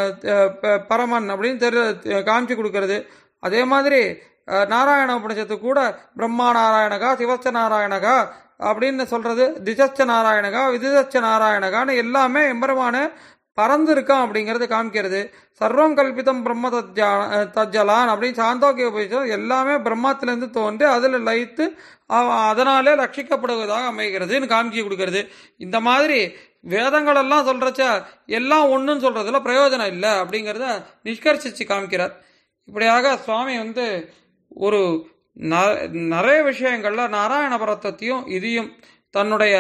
பரமன் அப்படின்னு தெரி காமிச்சு கொடுக்கறது அதே மாதிரி நாராயண உபனிஷத்து கூட பிரம்மா நாராயணகா சிவச்ச நாராயணகா அப்படின்னு சொல்றது திசச்ச நாராயணகா விதிதச்ச நாராயணகான்னு எல்லாமே எம்பெருமான பறந்து இருக்கான் அப்படிங்கறது காமிக்கிறது சர்வம் கல்பிதம் பிரம்ம தஜ்ஜா தஜ்ஜலான் அப்படின்னு சாந்தோக்கிய உபயோகம் எல்லாமே பிரம்மத்திலிருந்து தோன்றி அதில் லயித்து அதனாலே ரட்சிக்கப்படுவதாக அமைகிறதுன்னு காமிச்சு கொடுக்கறது இந்த மாதிரி வேதங்கள் எல்லாம் சொல்றச்ச எல்லாம் ஒன்றுன்னு சொல்றதுல பிரயோஜனம் இல்லை அப்படிங்கிறத நிஷ்கர்ஷிச்சு காமிக்கிறார் இப்படியாக சுவாமி வந்து ஒரு நிறைய விஷயங்கள்ல நாராயண பரத்தத்தையும் இதையும் தன்னுடைய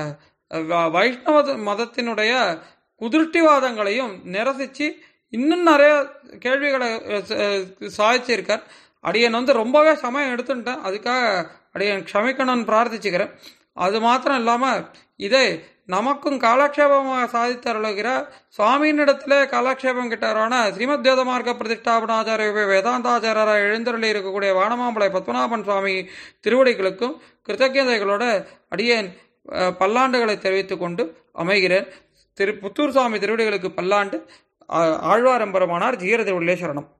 வைஷ்ணவ மதத்தினுடைய குதிருஷ்டிவாதங்களையும் நிரசிச்சு இன்னும் நிறைய கேள்விகளை சாதிச்சிருக்கார் அடியன் வந்து ரொம்பவே சமயம் எடுத்துட்டேன் அதுக்காக அடியன் க்ஷமிக்கணும்னு பிரார்த்திச்சுக்கிறேன் அது மாத்திரம் இல்லாமல் இதை நமக்கும் காலக்ஷேபமாக சாதித்தருளுகிற சுவாமியினிடத்திலே காலக்ஷேபம் கிட்டாரான ஸ்ரீமத் வேதமார்க்க பிரதிஷ்டாபனாச்சாரிய வேதாந்தாச்சாரராக எழுந்தருளி இருக்கக்கூடிய வானமாம்பளை பத்மநாபன் சுவாமி திருவடிகளுக்கும் கிருத்தஜதைகளோட அடியேன் பல்லாண்டுகளை தெரிவித்துக் கொண்டு அமைகிறேன் திரு புத்தூர் சுவாமி திருவடிகளுக்கு பல்லாண்டு ஆழ்வாரம்பரமானார் ஜீர திருவள்ளே சரணம்